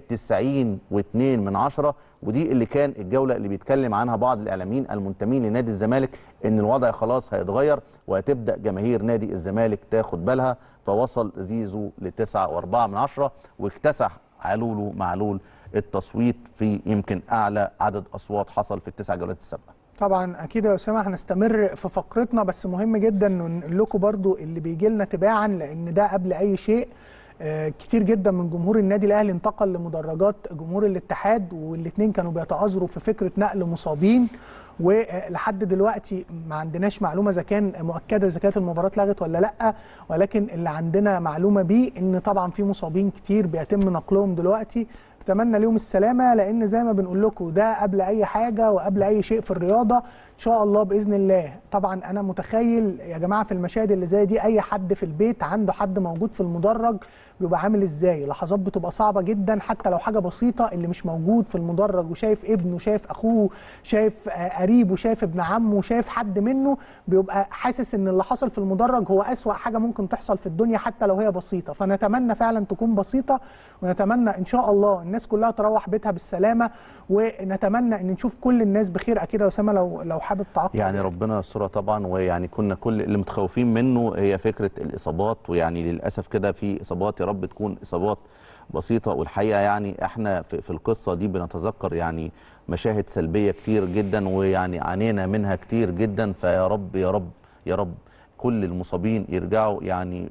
92 من عشرة ودي اللي كان الجوله اللي بيتكلم عنها بعض الاعلاميين المنتمين لنادي الزمالك ان الوضع خلاص هيتغير وهتبدا جماهير نادي الزمالك تاخد بالها فوصل زيزو لتسعة واربعة من عشرة واكتسح علولو معلول التصويت في يمكن اعلى عدد اصوات حصل في التسع جولات السابقه طبعا اكيد يا اسامه هنستمر في فقرتنا بس مهم جدا ان نقول لكم برضو اللي بيجي لنا تباعا لان ده قبل اي شيء آه، كتير جدا من جمهور النادي الاهلي انتقل لمدرجات جمهور الاتحاد والاثنين كانوا بيتآزروا في فكره نقل مصابين ولحد دلوقتي ما عندناش معلومه اذا كان مؤكده اذا كانت المباراه اتلغت ولا لا ولكن اللي عندنا معلومه بيه ان طبعا في مصابين كتير بيتم نقلهم دلوقتي اتمنى ليهم السلامه لان زي ما بنقول لكم ده قبل اي حاجه وقبل اي شيء في الرياضه ان شاء الله باذن الله طبعا انا متخيل يا جماعه في المشاهد اللي زي دي اي حد في البيت عنده حد موجود في المدرج بيبقى عامل ازاي لحظات بتبقى صعبه جدا حتى لو حاجه بسيطه اللي مش موجود في المدرج وشايف ابنه شايف اخوه شايف آه، قريبه شايف ابن عمه شايف حد منه بيبقى حاسس ان اللي حصل في المدرج هو اسوا حاجه ممكن تحصل في الدنيا حتى لو هي بسيطه فنتمنى فعلا تكون بسيطه ونتمنى ان شاء الله الناس كلها تروح بيتها بالسلامه ونتمنى ان نشوف كل الناس بخير اكيد يا اسامه لو لو حابب تعقب يعني ربنا يسترها طبعا ويعني كنا كل اللي متخوفين منه هي فكره الاصابات ويعني للاسف كده في اصابات يا رب تكون اصابات بسيطه والحقيقه يعني احنا في, في القصه دي بنتذكر يعني مشاهد سلبيه كتير جدا ويعني عانينا منها كتير جدا فيا رب يا رب يا رب كل المصابين يرجعوا يعني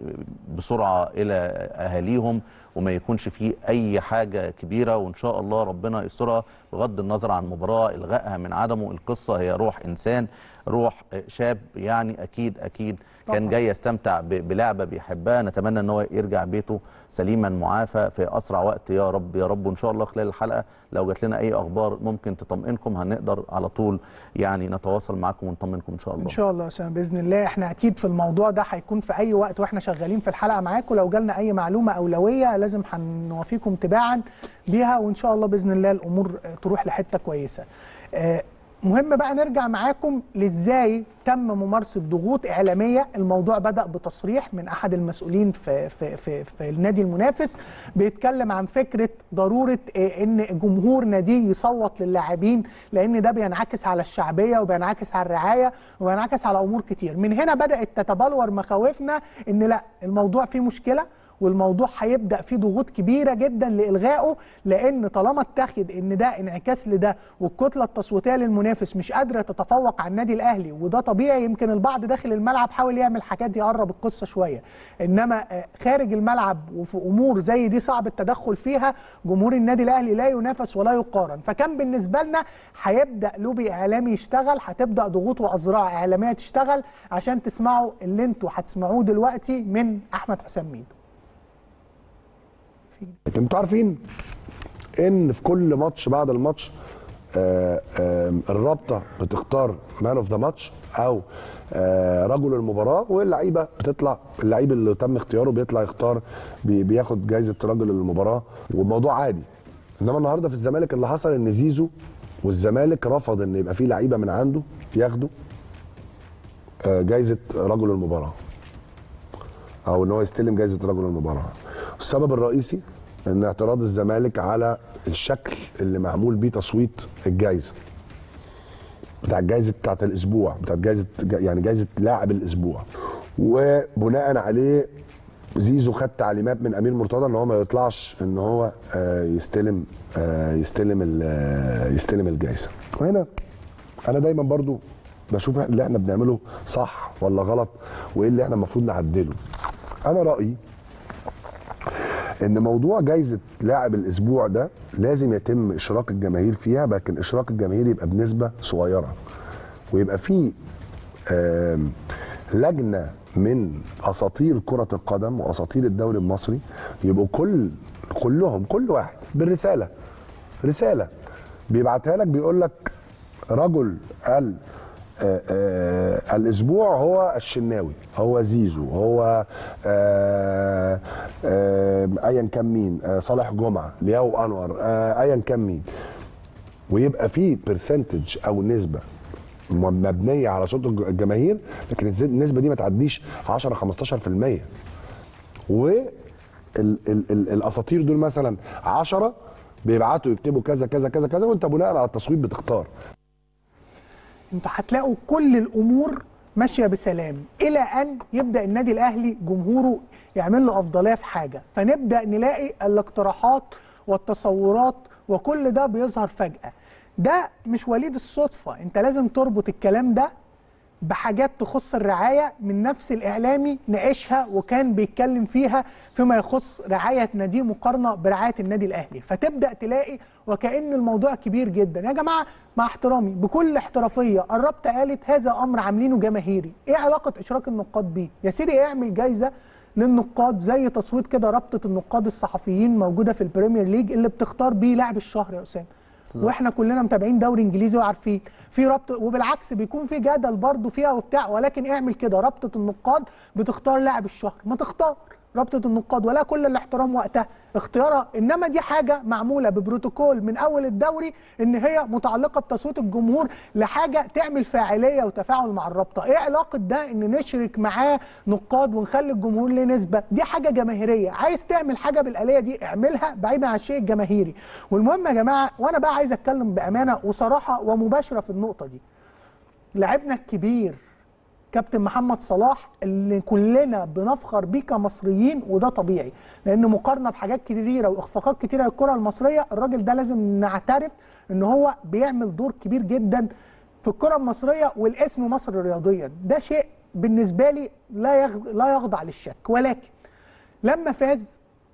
بسرعه الى اهاليهم وما يكونش فيه اي حاجه كبيره وان شاء الله ربنا يسترها بغض النظر عن مباراه الغائها من عدمه القصه هي روح انسان روح شاب يعني اكيد اكيد طبعاً. كان جاي يستمتع ب- بلعبه بيحبها نتمنى ان هو يرجع بيته سليما معافى في اسرع وقت يا رب يا رب وان شاء الله خلال الحلقه لو جات لنا اي اخبار ممكن تطمئنكم هنقدر على طول يعني نتواصل معاكم ونطمنكم ان شاء الله ان شاء الله يا اسامه باذن الله احنا اكيد في الموضوع ده هيكون في اي وقت واحنا شغالين في الحلقه معاكم لو جالنا اي معلومه اولويه لازم هنوافيكم تباعا بيها وان شاء الله باذن الله الامور آه، تروح لحته كويسه آه، مهم بقى نرجع معاكم لازاي تم ممارسه ضغوط اعلاميه الموضوع بدا بتصريح من احد المسؤولين في في في, في النادي المنافس بيتكلم عن فكره ضروره آه، ان جمهور ناديه يصوت للاعبين لان ده بينعكس على الشعبيه وبينعكس على الرعايه وبينعكس على امور كتير من هنا بدات تتبلور مخاوفنا ان لا الموضوع فيه مشكله والموضوع هيبدا فيه ضغوط كبيره جدا لالغائه لان طالما اتخذ ان ده انعكاس لده والكتله التصويتيه للمنافس مش قادره تتفوق على النادي الاهلي وده طبيعي يمكن البعض داخل الملعب حاول يعمل حاجات يقرب القصه شويه انما آه، خارج الملعب وفي امور زي دي صعب التدخل فيها جمهور النادي الاهلي لا ينافس ولا يقارن فكان بالنسبه لنا هيبدا لوبي اعلامي يشتغل هتبدا ضغوط واذرع اعلاميه تشتغل عشان تسمعوا اللي انتوا هتسمعوه دلوقتي من احمد حسام ميدو لكن انتوا عارفين ان في كل ماتش بعد الماتش آه، آه، الرابطه بتختار مان اوف ذا ماتش او آه، رجل المباراه واللعيبه بتطلع اللعيب اللي تم اختياره بيطلع يختار بي- بياخد جايزه رجل المباراه والموضوع عادي انما النهارده في الزمالك اللي حصل ان زيزو والزمالك رفض ان يبقى في لعيبه من عنده ياخدوا آه، جايزه رجل المباراه او ان هو يستلم جائزه رجل المباراه السبب الرئيسي ان اعتراض الزمالك على الشكل اللي معمول بيه تصويت الجائزه بتاع الجائزه بتاعت الاسبوع بتاعت جائزه يعني جائزه لاعب الاسبوع وبناء عليه زيزو خد تعليمات من امير مرتضى ان هو ما يطلعش ان هو آه، يستلم آه، يستلم ال- آه، يستلم الجائزه وهنا انا دايما برضو بشوف اللي احنا بنعمله صح ولا غلط وايه اللي احنا المفروض نعدله انا رايي ان موضوع جايزه لاعب الاسبوع ده لازم يتم اشراك الجماهير فيها لكن اشراك الجماهير يبقى بنسبه صغيره ويبقى في آم، لجنه من اساطير كره القدم واساطير الدوري المصري يبقوا كل كلهم كل واحد بالرساله رساله بيبعتها لك بيقول لك رجل ال آه، آه، الاسبوع هو الشناوي هو زيزو هو آه، آه، ايا كان مين آه، صالح جمعه لياو انور آه، ايا كان مين ويبقى في برسنتج او نسبه م- مبنيه على صوت الج- الجماهير لكن الز- النسبه دي ما تعديش 10 15% و ال ال ال الاساطير دول مثلا 10 بيبعتوا يكتبوا كذا كذا كذا كذا وانت بناء على التصويت بتختار انتوا هتلاقوا كل الامور ماشيه بسلام الى ان يبدا النادي الاهلي جمهوره يعمل له افضليه في حاجه فنبدا نلاقي الاقتراحات والتصورات وكل ده بيظهر فجاه ده مش وليد الصدفه انت لازم تربط الكلام ده بحاجات تخص الرعايه من نفس الاعلامي ناقشها وكان بيتكلم فيها فيما يخص رعايه نادي مقارنه برعايه النادي الاهلي فتبدا تلاقي وكان الموضوع كبير جدا يا جماعه مع احترامي بكل احترافيه الرابطه قالت هذا امر عاملينه جماهيري ايه علاقه اشراك النقاد بيه يا سيدي اعمل جايزه للنقاد زي تصويت كده رابطه النقاد الصحفيين موجوده في البريمير ليج اللي بتختار بيه لاعب الشهر يا اسامه واحنا كلنا متابعين دوري انجليزي وعارفين في رابطه وبالعكس بيكون في جدل برضه فيها وبتاع ولكن اعمل كده رابطه النقاد بتختار لاعب الشهر ما تختار رابطه النقاد ولا كل الاحترام وقتها اختيارها انما دي حاجه معموله ببروتوكول من اول الدوري ان هي متعلقه بتصويت الجمهور لحاجه تعمل فاعليه وتفاعل مع الرابطه ايه علاقه ده ان نشرك معاه نقاد ونخلي الجمهور ليه نسبه دي حاجه جماهيريه عايز تعمل حاجه بالاليه دي اعملها بعيدا عن الشيء الجماهيري والمهم يا جماعه وانا بقى عايز اتكلم بامانه وصراحه ومباشره في النقطه دي لاعبنا الكبير كابتن محمد صلاح اللي كلنا بنفخر بيه كمصريين وده طبيعي لان مقارنه بحاجات كتيره واخفاقات كتيره للكره المصريه الراجل ده لازم نعترف ان هو بيعمل دور كبير جدا في الكره المصريه والاسم مصر رياضيا ده شيء بالنسبه لي لا يغ... لا يخضع للشك ولكن لما فاز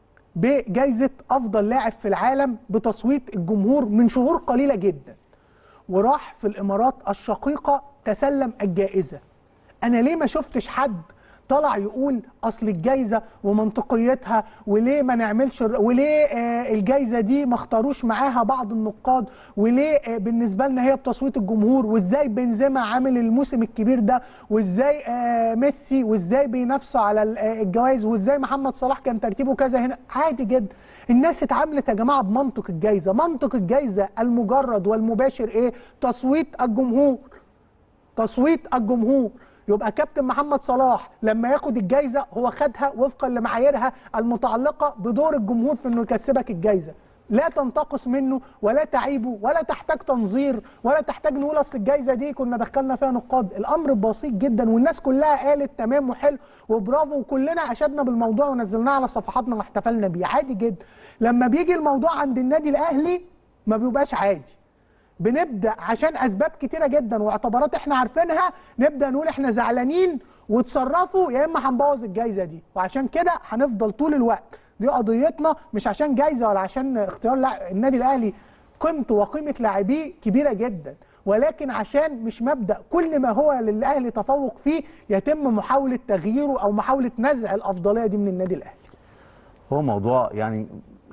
بجائزه افضل لاعب في العالم بتصويت الجمهور من شهور قليله جدا وراح في الامارات الشقيقه تسلم الجائزه انا ليه ما شفتش حد طلع يقول اصل الجايزه ومنطقيتها وليه ما نعملش الر- وليه آه الجايزه دي ما اختاروش معاها بعض النقاد وليه آه بالنسبه لنا هي بتصويت الجمهور وازاي بنزيما عامل الموسم الكبير ده وازاي آه ميسي وازاي بينافسوا على ال- آه الجوائز وازاي محمد صلاح كان ترتيبه كذا هنا عادي جدا الناس اتعاملت يا جماعه بمنطق الجايزه منطق الجايزه المجرد والمباشر ايه تصويت الجمهور تصويت الجمهور يبقى كابتن محمد صلاح لما ياخد الجايزه هو خدها وفقا لمعاييرها المتعلقه بدور الجمهور في انه يكسبك الجايزه لا تنتقص منه ولا تعيبه ولا تحتاج تنظير ولا تحتاج نقول اصل الجايزه دي كنا دخلنا فيها نقاد الامر بسيط جدا والناس كلها قالت تمام وحلو وبرافو وكلنا اشدنا بالموضوع ونزلناه على صفحاتنا واحتفلنا بيه عادي جدا لما بيجي الموضوع عند النادي الاهلي ما بيبقاش عادي بنبدا عشان اسباب كتيره جدا واعتبارات احنا عارفينها نبدا نقول احنا زعلانين وتصرفوا يا اما هنبوظ الجايزه دي وعشان كده هنفضل طول الوقت دي قضيتنا مش عشان جايزه ولا عشان اختيار لا النادي الاهلي قيمته وقيمه لاعبيه كبيره جدا ولكن عشان مش مبدا كل ما هو للاهلي تفوق فيه يتم محاوله تغييره او محاوله نزع الافضليه دي من النادي الاهلي هو موضوع يعني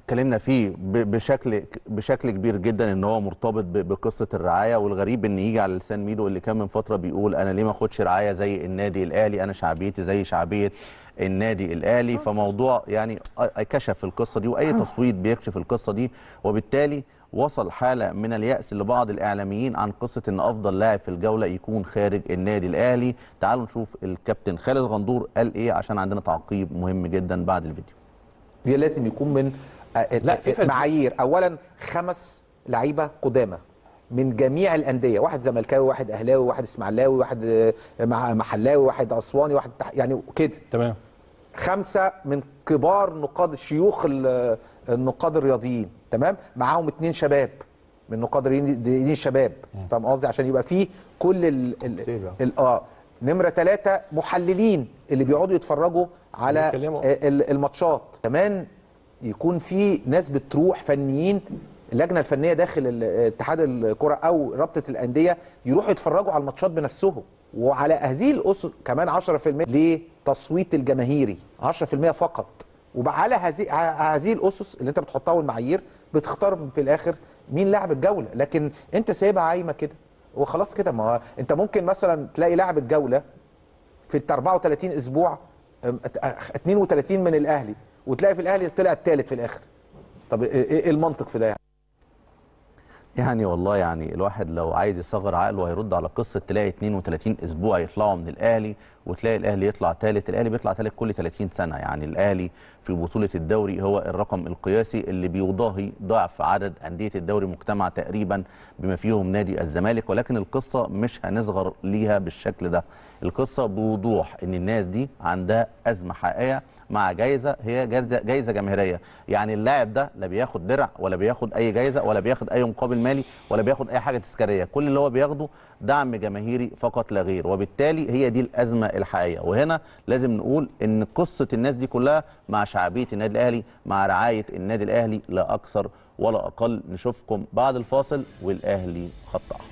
اتكلمنا فيه ب- بشكل بشكل كبير جدا ان هو مرتبط ب- بقصه الرعايه والغريب ان يجي على لسان ميدو اللي كان من فتره بيقول انا ليه ما اخدش رعايه زي النادي الاهلي انا شعبيتي زي شعبيه النادي الاهلي فموضوع يعني أ- كشف القصه دي واي تصويت بيكشف القصه دي وبالتالي وصل حاله من الياس لبعض الاعلاميين عن قصه ان افضل لاعب في الجوله يكون خارج النادي الاهلي تعالوا نشوف الكابتن خالد غندور قال ايه عشان عندنا تعقيب مهم جدا بعد الفيديو هي لازم يكون من آه، لا، في فرق. معايير اولا خمس لعيبه قدامى من جميع الانديه واحد زملكاوي واحد اهلاوي واحد اسماعيلاوي واحد آه، مع- محلاوي واحد اسواني واحد تح... يعني كده تمام خمسه من كبار نقاد شيوخ ال- النقاد الرياضيين تمام معاهم اتنين شباب من نقاد الرياضيين الشباب فاهم قصدي عشان يبقى فيه كل ال ال ال اه نمره ثلاثه محللين اللي بيقعدوا يتفرجوا على بيتكلموا. آه، ال- الماتشات كمان يكون في ناس بتروح فنيين اللجنه الفنيه داخل ال- اتحاد الكره او رابطه الانديه يروحوا يتفرجوا على الماتشات بنفسهم وعلى هذه الاسس كمان 10% لتصويت الجماهيري 10% فقط وعلى هذه ع- هذه الاسس اللي انت بتحطها والمعايير بتختار في الاخر مين لاعب الجوله لكن انت سايبها عايمه كده وخلاص كده ما هو انت ممكن مثلا تلاقي لاعب الجوله في ال 34 اسبوع أم، أت- أخ- 32 من الاهلي وتلاقي في الاهلي طلع الثالث في الاخر طب ايه إيه المنطق في ده يعني يعني والله يعني الواحد لو عايز يصغر عقله هيرد على قصه تلاقي 32 اسبوع يطلعوا من الاهلي وتلاقي الاهلي يطلع ثالث الاهلي بيطلع ثالث كل 30 سنه يعني الاهلي في بطوله الدوري هو الرقم القياسي اللي بيضاهي ضعف عدد انديه الدوري مجتمع تقريبا بما فيهم نادي الزمالك ولكن القصه مش هنصغر ليها بالشكل ده القصه بوضوح ان الناس دي عندها ازمه حقيقيه مع جايزه هي جايزه جايزه جماهيريه يعني اللاعب ده لا بياخد درع ولا بياخد اي جايزه ولا بياخد اي مقابل مالي ولا بياخد اي حاجه تذكاريه كل اللي هو بياخده دعم جماهيري فقط لا غير وبالتالي هي دي الازمه الحقيقيه وهنا لازم نقول ان قصه الناس دي كلها مع شعبيه النادي الاهلي مع رعايه النادي الاهلي لا اكثر ولا اقل نشوفكم بعد الفاصل والاهلي خط احمر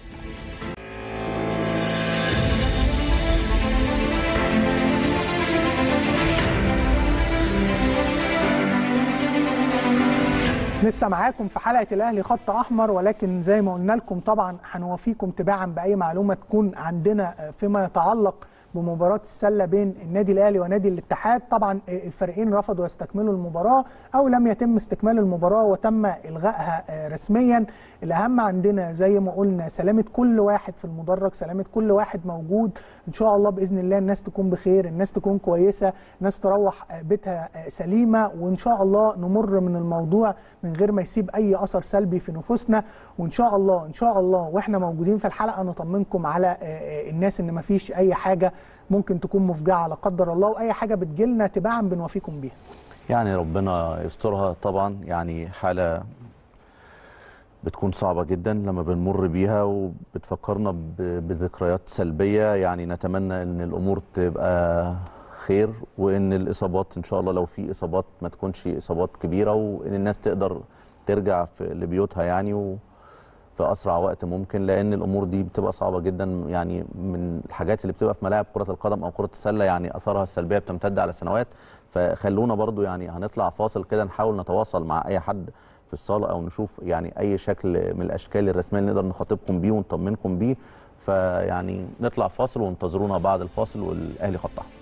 لسه معاكم في حلقه الاهلي خط احمر ولكن زي ما قلنا لكم طبعا هنوافيكم تباعا باي معلومه تكون عندنا فيما يتعلق بمباراه السله بين النادي الاهلي ونادي الاتحاد طبعا الفريقين رفضوا يستكملوا المباراه او لم يتم استكمال المباراه وتم الغائها رسميا الاهم عندنا زي ما قلنا سلامه كل واحد في المدرج سلامه كل واحد موجود ان شاء الله باذن الله الناس تكون بخير الناس تكون كويسه الناس تروح بيتها سليمه وان شاء الله نمر من الموضوع من غير ما يسيب اي اثر سلبي في نفوسنا وان شاء الله ان شاء الله واحنا موجودين في الحلقه نطمنكم على الناس ان ما فيش اي حاجه ممكن تكون مفجعه لا قدر الله واي حاجه بتجيلنا تباعا بنوافيكم بيها يعني ربنا يسترها طبعا يعني حاله بتكون صعبة جدا لما بنمر بيها وبتفكرنا ب- بذكريات سلبية يعني نتمنى ان الامور تبقى خير وان الاصابات ان شاء الله لو في اصابات ما تكونش اصابات كبيرة وان الناس تقدر ترجع في لبيوتها يعني و في اسرع وقت ممكن لان الامور دي بتبقى صعبه جدا يعني من الحاجات اللي بتبقى في ملاعب كره القدم او كره السله يعني اثارها السلبيه بتمتد على سنوات فخلونا برضو يعني هنطلع فاصل كده نحاول نتواصل مع اي حد في الصاله او نشوف يعني اي شكل من الاشكال الرسميه اللي نقدر نخاطبكم بيه ونطمنكم بيه فيعني نطلع فاصل وانتظرونا بعد الفاصل والاهلي خط احمر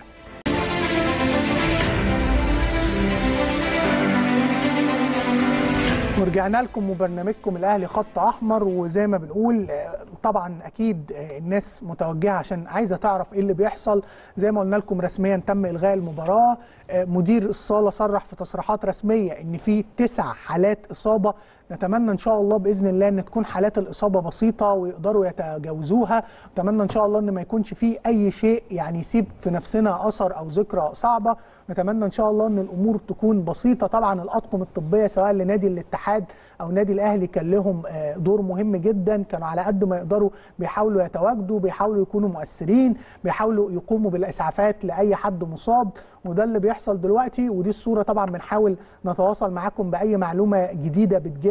ورجعنا لكم وبرنامجكم الاهلي خط احمر وزي ما بنقول آه، طبعا اكيد آه، الناس متوجهه عشان عايزه تعرف ايه اللي بيحصل زي ما قلنا لكم رسميا تم الغاء المباراه آه، مدير الصاله صرح في تصريحات رسميه ان في تسع حالات اصابه نتمنى ان شاء الله باذن الله ان تكون حالات الاصابه بسيطه ويقدروا يتجاوزوها نتمنى ان شاء الله ان ما يكونش فيه اي شيء يعني يسيب في نفسنا اثر او ذكرى صعبه نتمنى ان شاء الله ان الامور تكون بسيطه طبعا الاطقم الطبيه سواء لنادي الاتحاد او نادي الاهلي كان لهم آه، دور مهم جدا كانوا على قد ما يقدروا بيحاولوا يتواجدوا بيحاولوا يكونوا مؤثرين بيحاولوا يقوموا بالاسعافات لاي حد مصاب وده اللي بيحصل دلوقتي ودي الصوره طبعا بنحاول نتواصل معاكم باي معلومه جديده بتجيلنا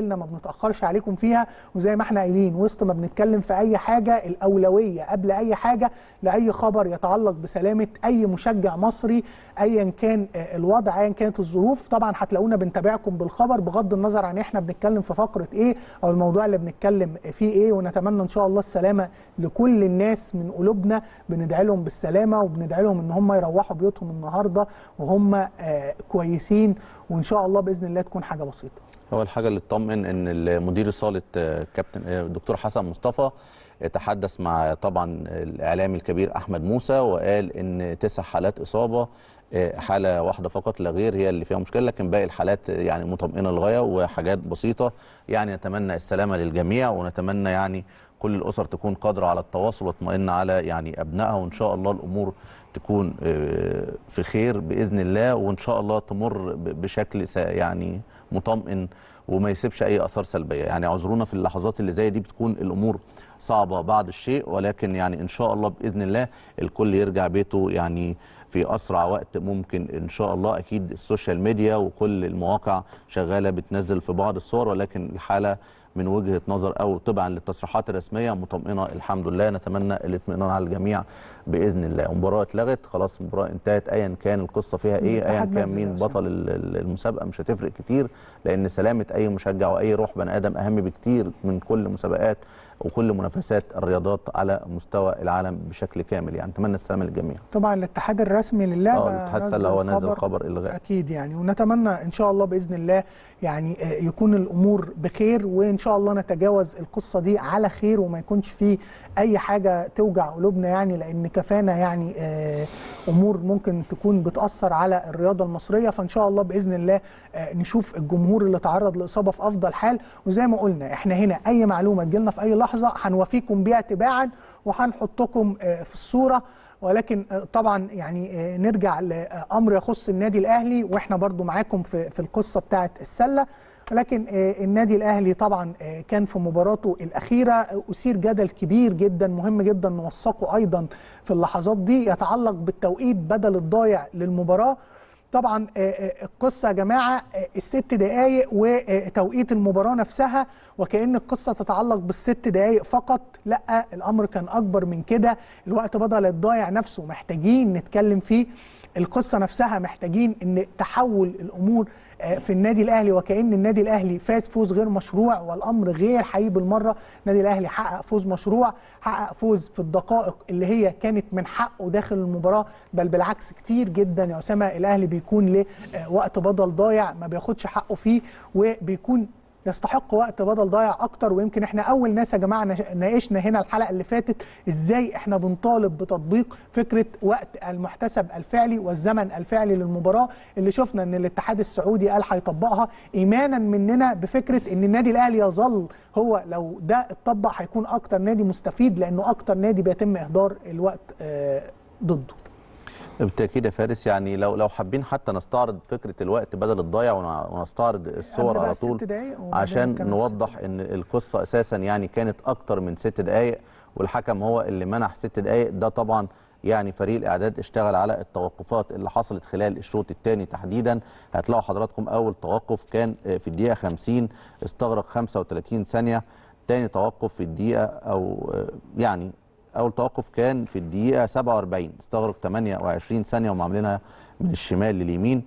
لنا ما بنتاخرش عليكم فيها وزي ما احنا قايلين وسط ما بنتكلم في اي حاجه الاولويه قبل اي حاجه لاي خبر يتعلق بسلامه اي مشجع مصري ايا كان آه، الوضع ايا كانت الظروف طبعا هتلاقونا بنتابعكم بالخبر بغض النظر عن احنا بنتكلم في فقره ايه او الموضوع اللي بنتكلم فيه ايه ونتمنى ان شاء الله السلامه لكل الناس من قلوبنا بندعي لهم بالسلامه وبندعي لهم ان هم يروحوا بيوتهم النهارده وهم آه، كويسين وان شاء الله باذن الله تكون حاجه بسيطه هو الحاجه اللي تطمن ان المدير صاله آه، كابتن آه، الدكتور حسن مصطفى تحدث مع طبعا الاعلامي الكبير احمد موسى وقال ان تسع حالات اصابه آه، حاله واحده فقط لا غير هي اللي فيها مشكله لكن باقي الحالات يعني مطمئنه للغايه وحاجات بسيطه يعني نتمنى السلامه للجميع ونتمنى يعني كل الاسر تكون قادره على التواصل وتطمئن على يعني ابنائها وان شاء الله الامور تكون آه، في خير باذن الله وان شاء الله تمر ب- بشكل س- يعني مطمئن وما يسيبش اي اثار سلبيه يعني اعذرونا في اللحظات اللي زي دي بتكون الامور صعبه بعض الشيء ولكن يعني ان شاء الله باذن الله الكل يرجع بيته يعني في اسرع وقت ممكن ان شاء الله اكيد السوشيال ميديا وكل المواقع شغاله بتنزل في بعض الصور ولكن الحاله من وجهه نظر او طبعا للتصريحات الرسميه مطمئنه الحمد لله نتمنى الاطمئنان على الجميع باذن الله المباراه اتلغت خلاص المباراه انتهت ايا كان القصه فيها ايه ايا الاتحاد كان نزل مين يا أسامة. بطل ال- ال- المسابقه مش هتفرق كتير لان سلامه اي مشجع واي روح بني ادم اهم بكتير من كل مسابقات وكل منافسات الرياضات على مستوى العالم بشكل كامل يعني اتمنى السلامه للجميع طبعا الاتحاد الرسمي للعبه اه الاتحاد السله هو نزل خبر الغاء اكيد يعني ونتمنى ان شاء الله باذن الله يعني آه، يكون الامور بخير وان شاء الله نتجاوز القصه دي على خير وما يكونش فيه اي حاجه توجع قلوبنا يعني لان كفانا يعني آه، امور ممكن تكون بتاثر على الرياضه المصريه فان شاء الله باذن الله آه، نشوف الجمهور اللي تعرض لاصابه في افضل حال وزي ما قلنا احنا هنا اي معلومه تجيلنا في اي لحظه هنوافيكم بيها تباعا وهنحطكم آه، في الصوره ولكن آه، طبعا يعني آه، نرجع لامر يخص النادي الاهلي واحنا برضو معاكم في في القصه بتاعه السله ولكن آه، النادي الاهلي طبعا آه، كان في مباراته الاخيره آه، اثير جدل كبير جدا مهم جدا نوثقه ايضا في اللحظات دي يتعلق بالتوقيت بدل الضايع للمباراه طبعا آه، آه، القصه يا جماعه آه، الست دقائق وتوقيت المباراه نفسها وكأن القصه تتعلق بالست دقائق فقط لا الامر كان اكبر من كده الوقت بدل الضايع نفسه محتاجين نتكلم فيه القصه نفسها محتاجين ان تحول الامور آه، في النادي الاهلي وكأن النادي الاهلي فاز فوز غير مشروع والامر غير حقيقي بالمره النادي الاهلي حقق فوز مشروع حقق فوز في الدقائق اللي هي كانت من حقه داخل المباراه بل بالعكس كتير جدا يا اسامه الاهلي بيكون له آه، وقت بدل ضايع ما بياخدش حقه فيه وبيكون يستحق وقت بدل ضايع اكتر ويمكن احنا اول ناس يا جماعه نش- ناقشنا هنا الحلقه اللي فاتت ازاي احنا بنطالب بتطبيق فكره وقت المحتسب الفعلي والزمن الفعلي للمباراه اللي شفنا ان الاتحاد السعودي قال هيطبقها ايمانا مننا بفكره ان النادي الاهلي يظل هو لو ده اتطبق هيكون اكتر نادي مستفيد لانه اكتر نادي بيتم اهدار الوقت آه، ضده بالتاكيد يا فارس يعني لو لو حابين حتى نستعرض فكره الوقت بدل الضايع ون- ونستعرض الصور قبل بقى على الست طول دقايق وبعدين عشان نكمل نوضح الست ان القصه اساسا يعني كانت اكتر من ست دقائق والحكم هو اللي منح ست دقائق ده طبعا يعني فريق الاعداد اشتغل على التوقفات اللي حصلت خلال الشوط الثاني تحديدا هتلاقوا حضراتكم اول توقف كان آه، في الدقيقه 50 استغرق 35 ثانيه تاني توقف في الدقيقه او آه، يعني اول توقف كان في الدقيقه 47 استغرق 28 ثانيه وهم عاملينها من الشمال لليمين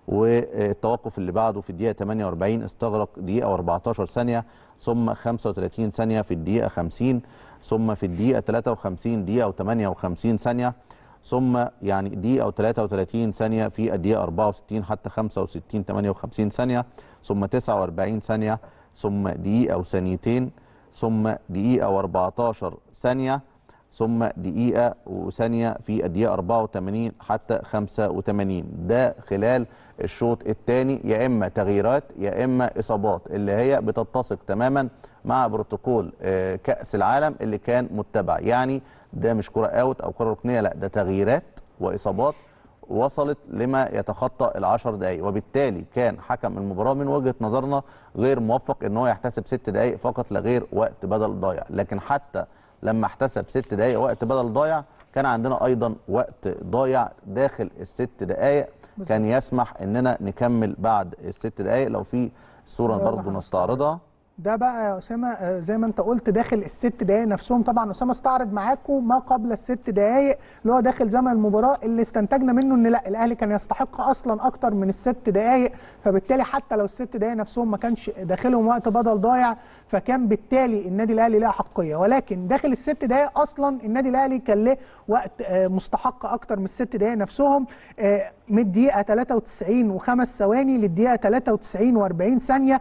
والتوقف اللي بعده في الدقيقه 48 استغرق دقيقه و14 ثانيه ثم 35 ثانيه في الدقيقه 50 ثم في الدقيقه 53 دقيقه و58 ثانيه ثم يعني دقيقه و33 ثانيه في الدقيقه 64 حتى 65 58 ثانيه ثم 49 ثانيه ثم دقيقه وثانيتين ثم دقيقه و14 ثانيه ثم دقيقة وثانية في الدقيقة 84 حتى 85 ده خلال الشوط الثاني يا إما تغييرات يا إما إصابات اللي هي بتتسق تماما مع بروتوكول آه، كأس العالم اللي كان متبع يعني ده مش كرة اوت أو كرة ركنية لا ده تغييرات وإصابات وصلت لما يتخطى العشر دقائق وبالتالي كان حكم المباراة من وجهة نظرنا غير موفق ان هو يحتسب ست دقائق فقط لا غير وقت بدل ضايع لكن حتى لما احتسب ست دقائق وقت بدل ضايع كان عندنا ايضا وقت ضايع داخل الست دقائق كان يسمح اننا نكمل بعد الست دقائق لو في صورة يلا برضه هنستعرض. نستعرضها ده بقى يا اسامه آه، زي ما انت قلت داخل الست دقائق نفسهم طبعا اسامه استعرض معاكم ما قبل الست دقائق اللي هو داخل زمن المباراه اللي استنتجنا منه ان لا الاهلي كان يستحق اصلا اكتر من الست دقائق فبالتالي حتى لو الست دقائق نفسهم ما كانش داخلهم وقت بدل ضايع فكان بالتالي النادي الاهلي له حقيه ولكن داخل الست دقائق اصلا النادي الاهلي كان له وقت آه، مستحق اكتر من الست دقائق نفسهم آه، من الدقيقه 93 وخمس ثواني للدقيقه 93 و40 ثانيه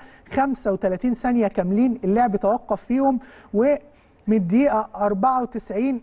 35 ثانيه كاملين اللعب توقف فيهم و من الدقيقة 94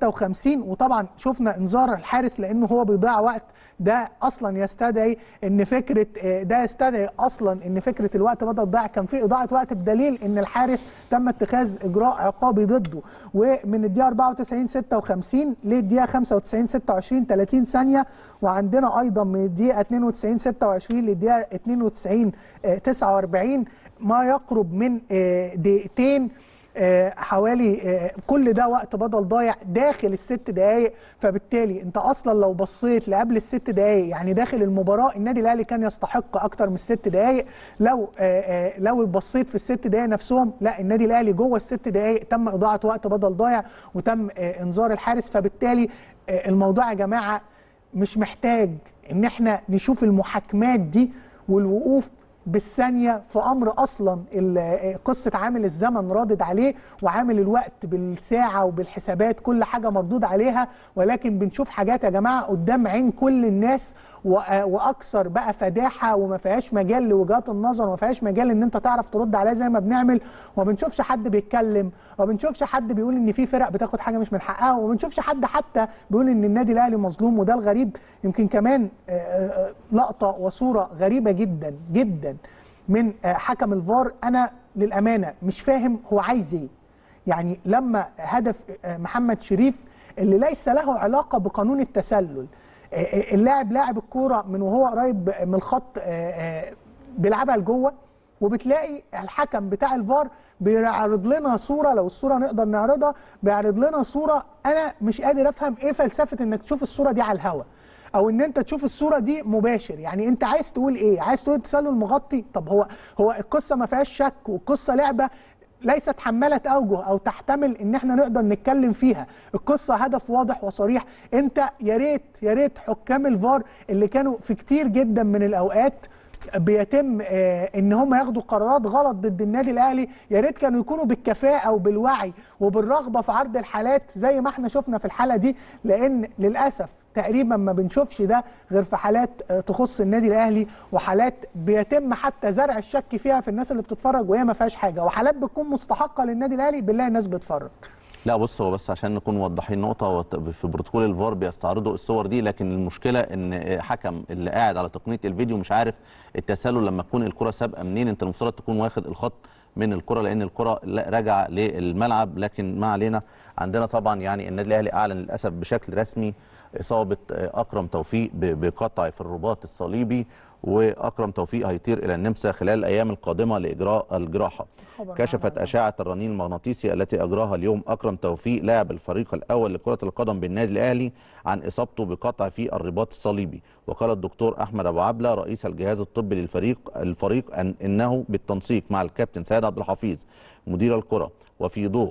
56 وطبعا شفنا انذار الحارس لانه هو بيضيع وقت ده اصلا يستدعي ان فكره آه، ده يستدعي اصلا ان فكره الوقت بدل ضاع كان في اضاعه وقت بدليل ان الحارس تم اتخاذ اجراء عقابي ضده ومن الدقيقه 94 56 للدقيقه 95 26 30 ثانيه وعندنا ايضا من الدقيقه 92 26 للدقيقه 92 آه، 49 ما يقرب من آه، دقيقتين آه، حوالي آه، كل ده وقت بدل ضايع داخل الست دقايق فبالتالي انت اصلا لو بصيت لقبل الست دقايق يعني داخل المباراه النادي الاهلي كان يستحق اكتر من الست دقايق لو آه، آه، لو بصيت في الست دقايق نفسهم لا النادي الاهلي جوه الست دقايق تم اضاعه وقت بدل ضايع وتم آه، انذار الحارس فبالتالي آه، الموضوع يا جماعه مش محتاج ان احنا نشوف المحاكمات دي والوقوف بالثانيه في امر اصلا ال- قصه عامل الزمن رادد عليه وعامل الوقت بالساعه وبالحسابات كل حاجه مردود عليها ولكن بنشوف حاجات يا جماعه قدام عين كل الناس و- واكثر بقى فداحه وما فيهاش مجال لوجهات النظر وما فيهاش مجال ان انت تعرف ترد عليها زي ما بنعمل وما بنشوفش حد بيتكلم وما بنشوفش حد بيقول ان في فرق بتاخد حاجه مش من حقها وما بنشوفش حد حتى بيقول ان النادي الاهلي مظلوم وده الغريب يمكن كمان آه، آه، لقطه وصوره غريبه جدا جدا من آه، حكم الفار انا للامانه مش فاهم هو عايز ايه يعني لما هدف آه، محمد شريف اللي ليس له علاقه بقانون التسلل آه، آه، اللاعب لاعب الكوره من وهو قريب من الخط آه، آه، بيلعبها لجوه وبتلاقي الحكم بتاع الفار بيعرض لنا صوره لو الصوره نقدر نعرضها بيعرض لنا صوره انا مش قادر افهم ايه فلسفه انك تشوف الصوره دي على الهواء او ان انت تشوف الصوره دي مباشر يعني انت عايز تقول ايه عايز تقول تسلل مغطي طب هو هو القصه ما فيهاش شك والقصه لعبه ليست حمالة أوجه أو تحتمل إن إحنا نقدر نتكلم فيها، القصة هدف واضح وصريح، أنت يا ريت يا ريت حكام الفار اللي كانوا في كتير جدا من الأوقات بيتم آه، ان هم ياخدوا قرارات غلط ضد النادي الاهلي يا ريت كانوا يكونوا بالكفاءه وبالوعي وبالرغبه في عرض الحالات زي ما احنا شفنا في الحاله دي لان للاسف تقريبا ما بنشوفش ده غير في حالات آه، تخص النادي الاهلي وحالات بيتم حتى زرع الشك فيها في الناس اللي بتتفرج وهي ما فيهاش حاجه وحالات بتكون مستحقه للنادي الاهلي بالله الناس بتتفرج لا بص هو بس عشان نكون موضحين نقطة هو في بروتوكول الفار بيستعرضوا الصور دي لكن المشكلة ان حكم اللي قاعد على تقنية الفيديو مش عارف التسلل لما تكون الكرة سابقة منين انت المفترض تكون واخد الخط من الكرة لان الكرة لا- راجعة للملعب لكن ما علينا عندنا طبعا يعني النادي الاهلي اعلن للاسف بشكل رسمي اصابة اكرم توفيق ب- بقطع في الرباط الصليبي واكرم توفيق هيطير الى النمسا خلال الايام القادمة لاجراء الجراحة خبر كشفت أشعة الرنين المغناطيسي التي أجراها اليوم أكرم توفيق لاعب الفريق الأول لكرة القدم بالنادي الأهلي عن إصابته بقطع في الرباط الصليبي وقال الدكتور أحمد أبو عبلة رئيس الجهاز الطبي للفريق الفريق أن إنه بالتنسيق مع الكابتن سيد عبد الحفيظ مدير الكرة وفي ضوء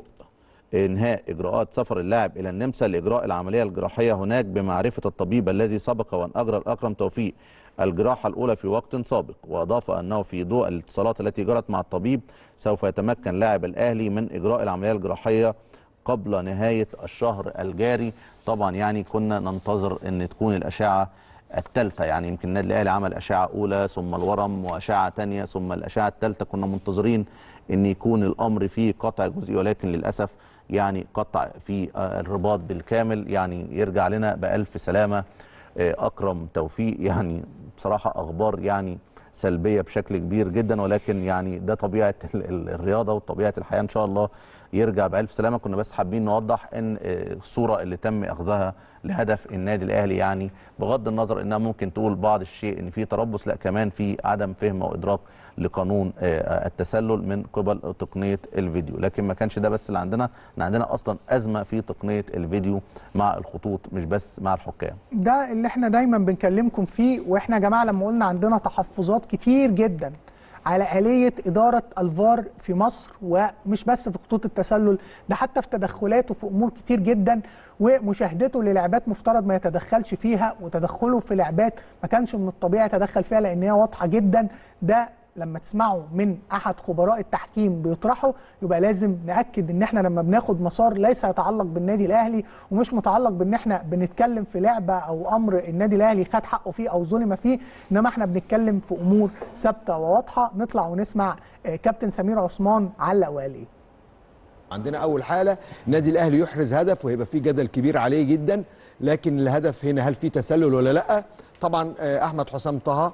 انهاء اجراءات سفر اللاعب الى النمسا لاجراء العمليه الجراحيه هناك بمعرفه الطبيب الذي سبق وان اجرى الاكرم توفيق الجراحه الاولى في وقت سابق واضاف انه في ضوء الاتصالات التي جرت مع الطبيب سوف يتمكن لاعب الاهلي من اجراء العمليه الجراحيه قبل نهايه الشهر الجاري طبعا يعني كنا ننتظر ان تكون الاشعه الثالثه يعني يمكن النادي الاهلي عمل اشعه اولى ثم الورم واشعه ثانيه ثم الاشعه الثالثه كنا منتظرين ان يكون الامر فيه قطع جزئي ولكن للاسف يعني قطع في آه، الرباط بالكامل يعني يرجع لنا بألف سلامة آه، أكرم توفيق يعني بصراحة أخبار يعني سلبية بشكل كبير جدا ولكن يعني ده طبيعة ال- ال- الرياضة وطبيعة الحياة إن شاء الله يرجع بألف سلامة كنا بس حابين نوضح إن آه، الصورة اللي تم أخذها لهدف النادي الأهلي يعني بغض النظر إنها ممكن تقول بعض الشيء إن في تربص لا كمان في عدم فهم وإدراك لقانون آه، التسلل من قبل تقنيه الفيديو لكن ما كانش ده بس اللي عندنا احنا عندنا اصلا ازمه في تقنيه الفيديو مع الخطوط مش بس مع الحكام ده اللي احنا دايما بنكلمكم فيه واحنا يا جماعه لما قلنا عندنا تحفظات كتير جدا على آلية إدارة الفار في مصر ومش بس في خطوط التسلل ده حتى في تدخلاته في أمور كتير جدا ومشاهدته للعبات مفترض ما يتدخلش فيها وتدخله في لعبات ما كانش من الطبيعي يتدخل فيها لأن هي واضحة جدا ده لما تسمعه من احد خبراء التحكيم بيطرحه يبقى لازم ناكد ان احنا لما بناخد مسار ليس يتعلق بالنادي الاهلي ومش متعلق بان احنا بنتكلم في لعبه او امر النادي الاهلي خد حقه فيه او ظلم فيه انما احنا بنتكلم في امور ثابته وواضحه نطلع ونسمع آه، كابتن سمير عثمان علق وقال ايه عندنا اول حاله النادي الاهلي يحرز هدف وهيبقى في جدل كبير عليه جدا لكن الهدف هنا هل في تسلل ولا لا طبعا آه، احمد حسام طه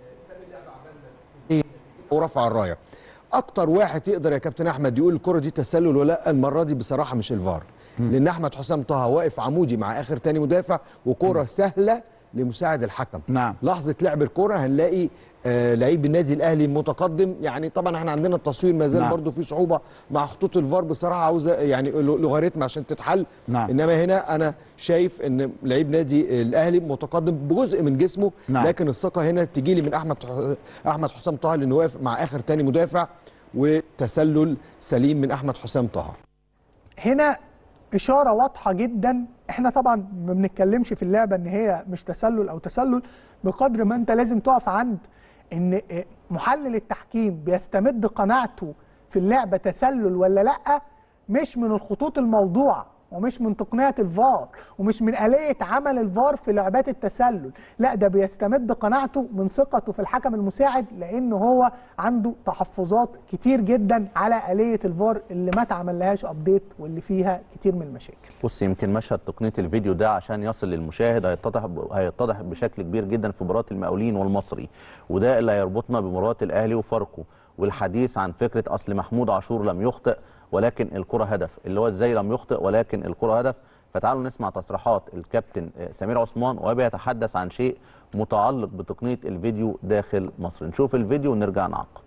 ورفع الرايه اكتر واحد يقدر يا كابتن احمد يقول الكره دي تسلل ولا لا المره دي بصراحه مش الفار لان احمد حسام طه واقف عمودي مع اخر تاني مدافع وكره سهله لمساعد الحكم نعم. لحظه لعب الكره هنلاقي آه لعيب النادي الاهلي متقدم يعني طبعا احنا عندنا التصوير ما زال نعم. برضه في صعوبه مع خطوط الفار بصراحه عاوزه يعني لوغاريتم عشان تتحل نعم. انما هنا انا شايف ان لعيب نادي الاهلي متقدم بجزء من جسمه نعم. لكن الثقه هنا تجي لي من احمد احمد حسام طه لانه واقف مع اخر تاني مدافع وتسلل سليم من احمد حسام طه هنا اشاره واضحه جدا احنا طبعا ما بنتكلمش في اللعبه ان هي مش تسلل او تسلل بقدر ما انت لازم تقف عند ان محلل التحكيم بيستمد قناعته في اللعبه تسلل ولا لا مش من الخطوط الموضوعه ومش من تقنيه الفار ومش من آلية عمل الفار في لعبات التسلل لا ده بيستمد قناعته من ثقته في الحكم المساعد لأنه هو عنده تحفظات كتير جدا على آلية الفار اللي ما اتعملهاش ابديت واللي فيها كتير من المشاكل بص يمكن مشهد تقنيه الفيديو ده عشان يصل للمشاهد هيتضح هيتضح بشكل كبير جدا في مباراه المقاولين والمصري وده اللي هيربطنا بمباراه الاهلي وفاركو والحديث عن فكره اصل محمود عاشور لم يخطئ ولكن الكره هدف اللي هو ازاي لم يخطئ ولكن الكره هدف فتعالوا نسمع تصريحات الكابتن سمير عثمان وهو بيتحدث عن شيء متعلق بتقنيه الفيديو داخل مصر نشوف الفيديو ونرجع نعقب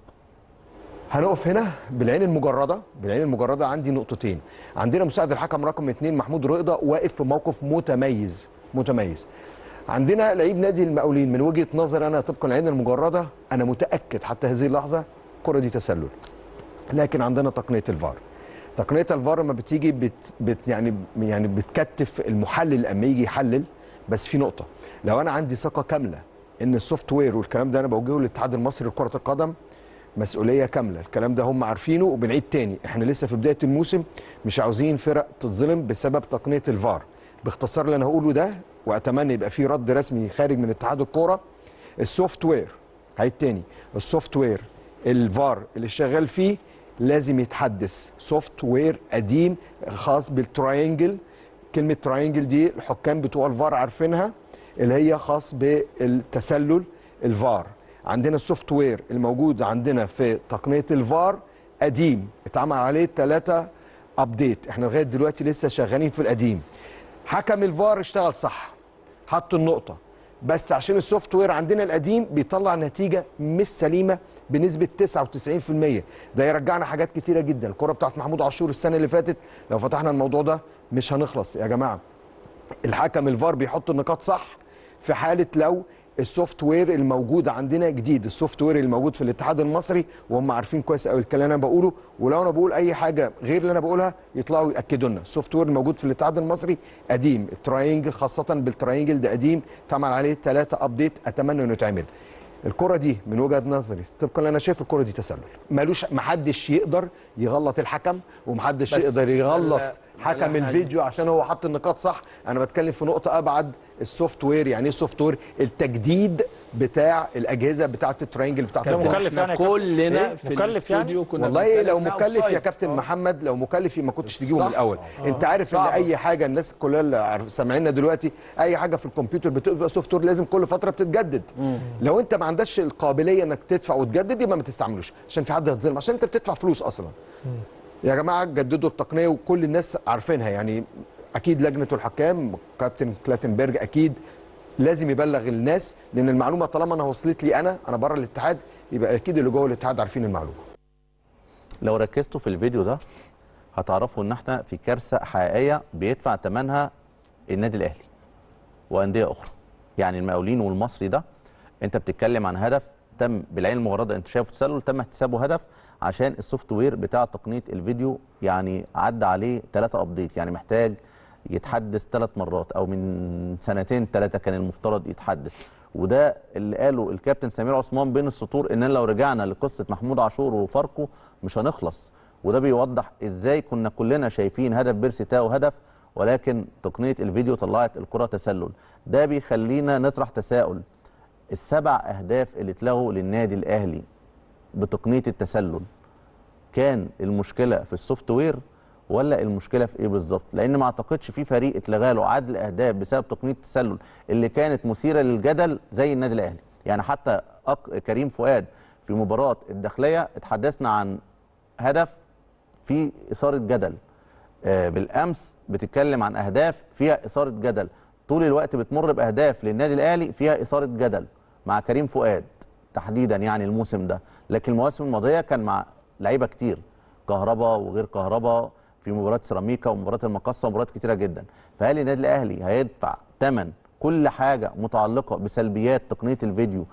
هنقف هنا بالعين المجرده بالعين المجرده عندي نقطتين عندنا مساعد الحكم رقم اثنين محمود رضا واقف في موقف متميز متميز عندنا لعيب نادي المقاولين من وجهه نظر انا طبقا العين المجرده انا متاكد حتى هذه اللحظه الكره دي تسلل لكن عندنا تقنيه الفار تقنيه الفار لما بتيجي بت بت يعني يعني بتكتف المحلل لما يجي يحلل بس في نقطه لو انا عندي ثقه كامله ان السوفت وير والكلام ده انا بوجهه للاتحاد المصري لكره القدم مسؤوليه كامله الكلام ده هم عارفينه وبنعيد تاني احنا لسه في بدايه الموسم مش عاوزين فرق تتظلم بسبب تقنيه الفار باختصار اللي انا هقوله ده واتمنى يبقى في رد رسمي خارج من اتحاد الكوره السوفت وير هعيد تاني السوفت وير الفار اللي شغال فيه لازم يتحدث سوفت وير قديم خاص بالتراينجل كلمه تراينجل دي الحكام بتوع الفار عارفينها اللي هي خاص بالتسلل الفار عندنا السوفت وير الموجود عندنا في تقنيه الفار قديم اتعمل عليه ثلاثه ابديت احنا لغايه دلوقتي لسه شغالين في القديم حكم الفار اشتغل صح حط النقطه بس عشان السوفت وير عندنا القديم بيطلع نتيجه مش سليمه بنسبه 99% ده يرجعنا حاجات كتيره جدا الكره بتاعت محمود عاشور السنه اللي فاتت لو فتحنا الموضوع ده مش هنخلص يا جماعه الحكم الفار بيحط النقاط صح في حاله لو السوفت وير الموجود عندنا جديد السوفت وير الموجود في الاتحاد المصري وهم عارفين كويس قوي الكلام اللي انا بقوله ولو انا بقول اي حاجه غير اللي انا بقولها يطلعوا ياكدوا لنا السوفت وير الموجود في الاتحاد المصري قديم التراينجل خاصه بالتراينجل ده قديم اتعمل عليه ثلاثه ابديت اتمنى انه يتعمل الكره دي من وجهه نظري طبقا اللي انا شايف الكره دي تسلل مالوش محدش يقدر يغلط الحكم ومحدش بس يقدر يغلط لا- حكم لا- الفيديو عشان هو حط النقاط صح انا بتكلم في نقطه ابعد السوفت وير يعني ايه السوفت وير التجديد بتاع الاجهزه بتاعه التراينجل بتاعه كان الفار. مكلف يعني يا احنا كابتن؟ كلنا إيه؟ في مكلف يعني؟ الاستوديو كنا والله بنتكلم لو إنها مكلف يا أوفسايد. كابتن آه. محمد لو مكلف ما كنتش تجيبه صح. من الاول آه. انت عارف ان صعب. اي حاجه الناس كلها اللي عارف- سامعيننا دلوقتي اي حاجه في الكمبيوتر بتبقى سوفت وير لازم كل فتره بتتجدد لو انت ما عندكش القابليه انك تدفع وتجدد يبقى ما تستعملوش عشان في حد هيتظلم عشان انت بتدفع فلوس اصلا يا جماعه جددوا التقنيه وكل الناس عارفينها يعني اكيد لجنه الحكام كابتن كلاتنبرج اكيد لازم يبلغ الناس لان المعلومه طالما انا وصلت لي انا انا بره الاتحاد يبقى اكيد اللي جوه الاتحاد عارفين المعلومه لو ركزتوا في الفيديو ده هتعرفوا ان احنا في كارثه حقيقيه بيدفع ثمنها النادي الاهلي وانديه اخرى يعني المقاولين والمصري ده انت بتتكلم عن هدف تم بالعين المجرده انت شايف تسلل تم احتسابه هدف عشان السوفت وير بتاع تقنيه الفيديو يعني عدى عليه ثلاثه ابديت يعني محتاج يتحدث ثلاث مرات او من سنتين ثلاثه كان المفترض يتحدث وده اللي قاله الكابتن سمير عثمان بين السطور ان لو رجعنا لقصه محمود عاشور وفاركو مش هنخلص وده بيوضح ازاي كنا كلنا شايفين هدف بيرسي تاو هدف ولكن تقنيه الفيديو طلعت الكره تسلل ده بيخلينا نطرح تساؤل السبع اهداف اللي اتلغوا للنادي الاهلي بتقنيه التسلل كان المشكله في السوفت وير ولا المشكله في ايه بالظبط لان ما اعتقدش في فريق اتلغى له عدل اهداف بسبب تقنيه التسلل اللي كانت مثيره للجدل زي النادي الاهلي يعني حتى أق... كريم فؤاد في مباراه الداخليه اتحدثنا عن هدف في اثاره جدل آه، بالامس بتتكلم عن اهداف فيها اثاره جدل طول الوقت بتمر باهداف للنادي الاهلي فيها اثاره جدل مع كريم فؤاد تحديدا يعني الموسم ده لكن المواسم الماضيه كان مع لعيبه كتير كهربا وغير كهربا في مباراه سيراميكا ومباراه المقصه ومباريات كتيره جدا فهل النادي الاهلي هيدفع ثمن كل حاجه متعلقه بسلبيات تقنيه الفيديو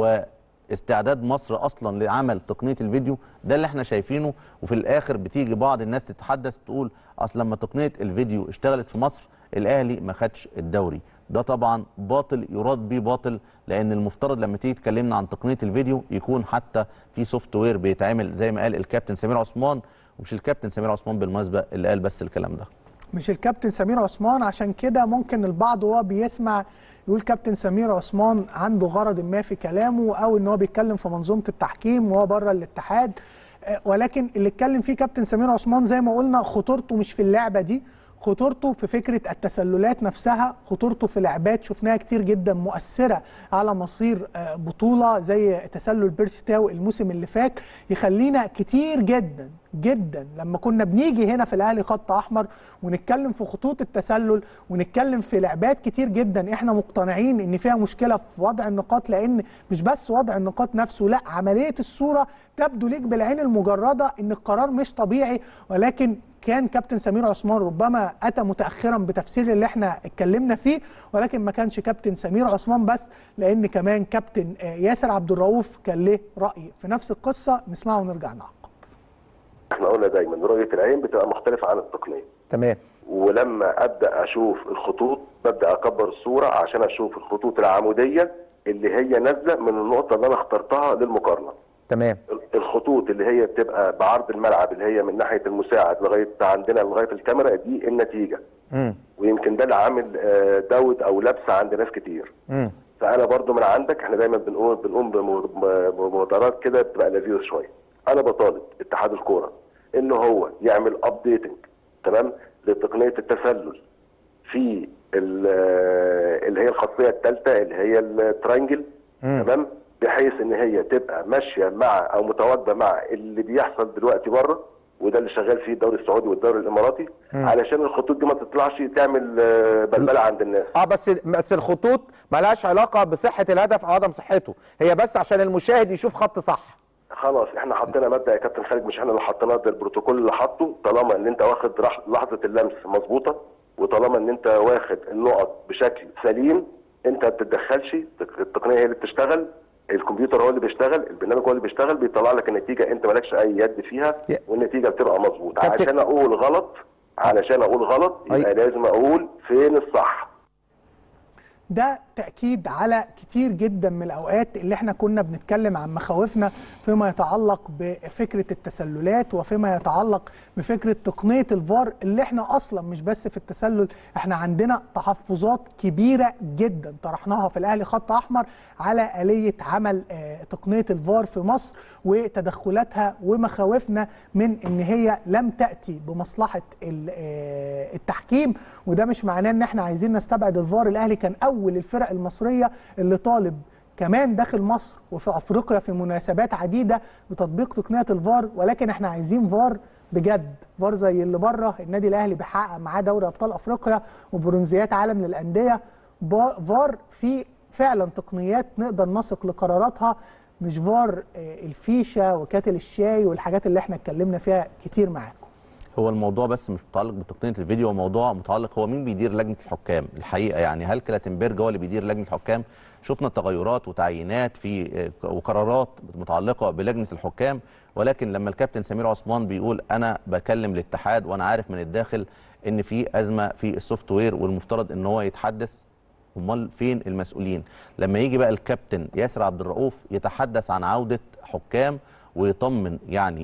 واستعداد مصر اصلا لعمل تقنيه الفيديو ده اللي احنا شايفينه وفي الاخر بتيجي بعض الناس تتحدث تقول اصل لما تقنيه الفيديو اشتغلت في مصر الاهلي ما خدش الدوري ده طبعا باطل يراد بيه باطل لان المفترض لما تيجي تكلمنا عن تقنيه الفيديو يكون حتى في سوفت وير بيتعمل زي ما قال الكابتن سمير عثمان ومش الكابتن سمير عثمان بالمناسبه اللي قال بس الكلام ده مش الكابتن سمير عثمان عشان كده ممكن البعض وهو بيسمع يقول كابتن سمير عثمان عنده غرض ما في كلامه او ان هو بيتكلم في منظومه التحكيم وهو بره الاتحاد آه، ولكن اللي اتكلم فيه كابتن سمير عثمان زي ما قلنا خطورته مش في اللعبه دي خطورته في فكره التسللات نفسها خطورته في لعبات شفناها كتير جدا مؤثره على مصير آه، بطوله زي تسلل بيرسي تاو الموسم اللي فات يخلينا كتير جدا جدا لما كنا بنيجي هنا في الاهلي خط احمر ونتكلم في خطوط التسلل ونتكلم في لعبات كتير جدا احنا مقتنعين ان فيها مشكله في وضع النقاط لان مش بس وضع النقاط نفسه لا عمليه الصوره تبدو ليك بالعين المجرده ان القرار مش طبيعي ولكن كان كابتن سمير عثمان ربما اتى متاخرا بتفسير اللي احنا اتكلمنا فيه ولكن ما كانش كابتن سمير عثمان بس لان كمان كابتن آه، ياسر عبد الرؤوف كان له راي في نفس القصه نسمعه ونرجع نعقب احنا قلنا دايما رؤيه العين بتبقى مختلفه عن التقنيه تمام ولما ابدا اشوف الخطوط ببدا اكبر الصوره عشان اشوف الخطوط العموديه اللي هي نازله من النقطه اللي انا اخترتها للمقارنه تمام الخطوط اللي هي بتبقى بعرض الملعب اللي هي من ناحيه المساعد لغايه عندنا لغايه الكاميرا دي النتيجه امم ويمكن ده اللي عامل آه، دوت او لبسه عند ناس كتير امم فانا برضو من عندك احنا دايما بنقول بنقوم بم- بمبادرات كده بتبقى لذيذه شويه انا بطالب اتحاد الكوره ان هو يعمل ابديتنج تمام لتقنيه التسلل في ال- اللي هي الخاصيه الثالثه اللي هي الترانجل تمام بحيث ان هي تبقى ماشيه مع او متواجده مع اللي بيحصل دلوقتي بره وده اللي شغال فيه الدوري السعودي والدوري الاماراتي علشان الخطوط دي ما تطلعش تعمل آه، بلبله عند الناس اه بس بس الخطوط ملهاش علاقه بصحه الهدف او عدم صحته هي بس عشان المشاهد يشوف خط صح خلاص احنا حطينا مبدا يا كابتن خالد مش احنا اللي حطيناه ده البروتوكول اللي حاطه طالما ان انت واخد رح- لحظه اللمس مظبوطه وطالما ان انت واخد النقط بشكل سليم انت ما بتتدخلش التقنيه هي اللي بتشتغل الكمبيوتر هو اللي بيشتغل البرنامج هو اللي بيشتغل بيطلع لك النتيجه انت مالكش اي يد فيها يا- والنتيجه بتبقى مظبوطه كابتن- عشان اقول غلط علشان اقول غلط يبقى أي. لازم اقول فين الصح ده تأكيد على كتير جدا من الأوقات اللي احنا كنا بنتكلم عن مخاوفنا فيما يتعلق بفكرة التسللات وفيما يتعلق بفكرة تقنية الفار اللي احنا أصلا مش بس في التسلل احنا عندنا تحفظات كبيرة جدا طرحناها في الأهلي خط أحمر على آلية عمل آه، تقنية الفار في مصر وتدخلاتها ومخاوفنا من ان هي لم تأتي بمصلحة ال- آه، التحكيم وده مش معناه ان احنا عايزين نستبعد الفار الاهلي كان اول الفرق المصريه اللي طالب كمان داخل مصر وفي افريقيا في مناسبات عديده بتطبيق تقنيه الفار ولكن احنا عايزين فار بجد فار زي اللي بره النادي الاهلي بيحقق معاه دوري ابطال افريقيا وبرونزيات عالم للانديه با- فار في فعلا تقنيات نقدر نثق لقراراتها مش فار آه، الفيشه وكاتل الشاي والحاجات اللي احنا اتكلمنا فيها كتير معاكم هو الموضوع بس مش متعلق بتقنيه الفيديو هو موضوع متعلق هو مين بيدير لجنه الحكام الحقيقه يعني هل كلاتنبرج هو اللي بيدير لجنه الحكام شفنا تغيرات وتعيينات في وقرارات متعلقه بلجنه الحكام ولكن لما الكابتن سمير عثمان بيقول انا بكلم الاتحاد وانا عارف من الداخل ان في ازمه في السوفت وير والمفترض ان هو يتحدث امال فين المسؤولين لما يجي بقى الكابتن ياسر عبد الرؤوف يتحدث عن عوده حكام ويطمن يعني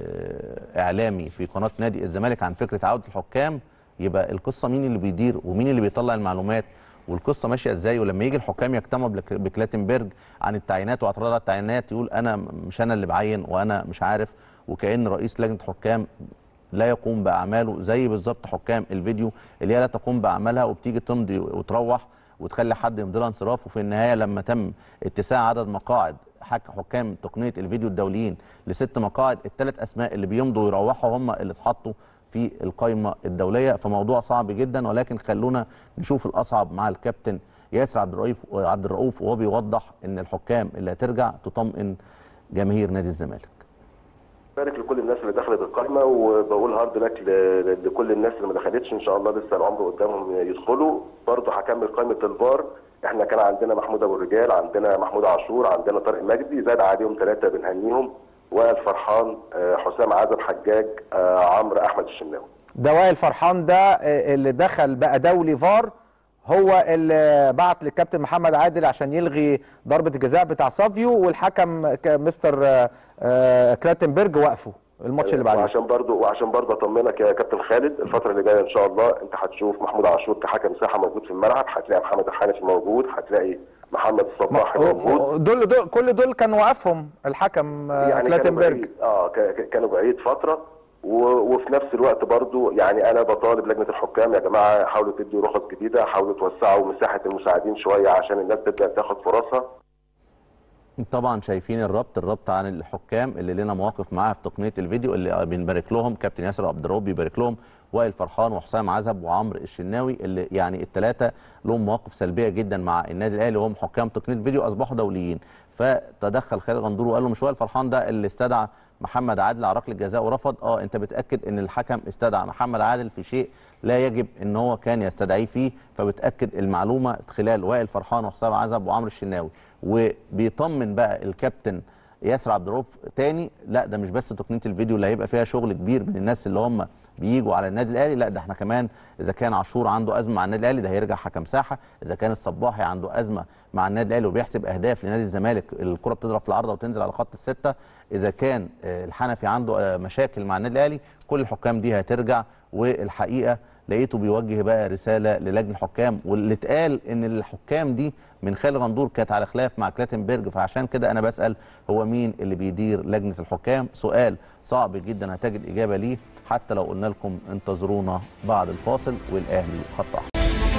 آه، اعلامي في قناه نادي الزمالك عن فكره عوده الحكام يبقى القصه مين اللي بيدير ومين اللي بيطلع المعلومات والقصه ماشيه ازاي ولما يجي الحكام يجتمعوا بك- بكلاتنبرج عن التعيينات واعتراض على التعيينات يقول انا مش انا اللي بعين وانا مش عارف وكان رئيس لجنه حكام لا يقوم باعماله زي بالظبط حكام الفيديو اللي هي لا تقوم باعمالها وبتيجي تمضي وتروح وتخلي حد يمضي لها انصراف وفي النهايه لما تم اتساع عدد مقاعد حك- حكام تقنيه الفيديو الدوليين لست مقاعد الثلاث اسماء اللي بيمضوا ويروحوا هم اللي اتحطوا في القائمه الدوليه فموضوع صعب جدا ولكن خلونا نشوف الاصعب مع الكابتن ياسر عبد الرؤوف عبد الرؤوف وهو بيوضح ان الحكام اللي هترجع تطمئن جماهير نادي الزمالك بارك لكل الناس اللي دخلت القائمه وبقول هارد لك ل- لكل الناس اللي ما دخلتش ان شاء الله لسه العمر قدامهم يدخلوا برضه هكمل قائمه الفار احنا كان عندنا محمود ابو الرجال عندنا محمود عاشور عندنا طارق مجدي زاد عليهم ثلاثه بنهنيهم وائل فرحان آه، حسام عزب حجاج آه، عمرو احمد الشناوي ده وائل فرحان ده آه، اللي دخل بقى دولي فار هو اللي بعت للكابتن محمد عادل عشان يلغي ضربه الجزاء بتاع سافيو والحكم ك- مستر آه، آه، كلاتنبرج وقفه الماتش اللي بعديه وعشان برضه وعشان برضه اطمنك يا كابتن خالد الفتره اللي جايه ان شاء الله انت هتشوف محمود عاشور كحكم ساحه موجود في الملعب هتلاقي محمد الحنفي موجود هتلاقي محمد الصباح موجود دول دول كل دول كان وقفهم الحكم آه، يعني كانوا كلاتنبرج بعيد اه ك- ك- كانوا بعيد فتره و- وفي نفس الوقت برضو يعني انا بطالب لجنه الحكام يا جماعه حاولوا تدوا رخص جديده حاولوا توسعوا مساحه المساعدين شويه عشان الناس تبدا تاخد فرصها طبعا شايفين الربط الربط عن الحكام اللي لنا مواقف معاها في تقنيه الفيديو اللي بنبارك لهم كابتن ياسر عبد الرؤوف بيبارك لهم وائل فرحان وحسام عزب وعمرو الشناوي اللي يعني الثلاثه لهم مواقف سلبيه جدا مع النادي الاهلي وهم حكام تقنيه الفيديو اصبحوا دوليين فتدخل خالد غندور وقال له مش وائل فرحان ده اللي استدعى محمد عادل على ركله جزاء ورفض اه انت بتاكد ان الحكم استدعى محمد عادل في شيء لا يجب ان هو كان يستدعيه فيه فبتاكد المعلومه خلال وائل فرحان وحسام عزب وعمرو الشناوي وبيطمن بقى الكابتن ياسر عبد الرؤوف تاني لا ده مش بس تقنيه الفيديو اللي هيبقى فيها شغل كبير من الناس اللي هم بيجوا على النادي الاهلي لا ده احنا كمان اذا كان عاشور عنده ازمه مع النادي الاهلي ده هيرجع حكم ساحه اذا كان الصباحي عنده ازمه مع النادي الاهلي وبيحسب اهداف لنادي الزمالك الكره بتضرب في العارضه وتنزل على خط السته اذا كان آه، الحنفي عنده آه، مشاكل مع النادي الاهلي كل الحكام دي هترجع والحقيقه لقيته بيوجه بقى رساله للجنه الحكام واللي اتقال ان الحكام دي من خالد غندور كانت على خلاف مع كلاتنبرج فعشان كده انا بسال هو مين اللي بيدير لجنه الحكام سؤال صعب جدا هتجد اجابه ليه حتى لو قلنا لكم انتظرونا بعد الفاصل والاهلي خط احمر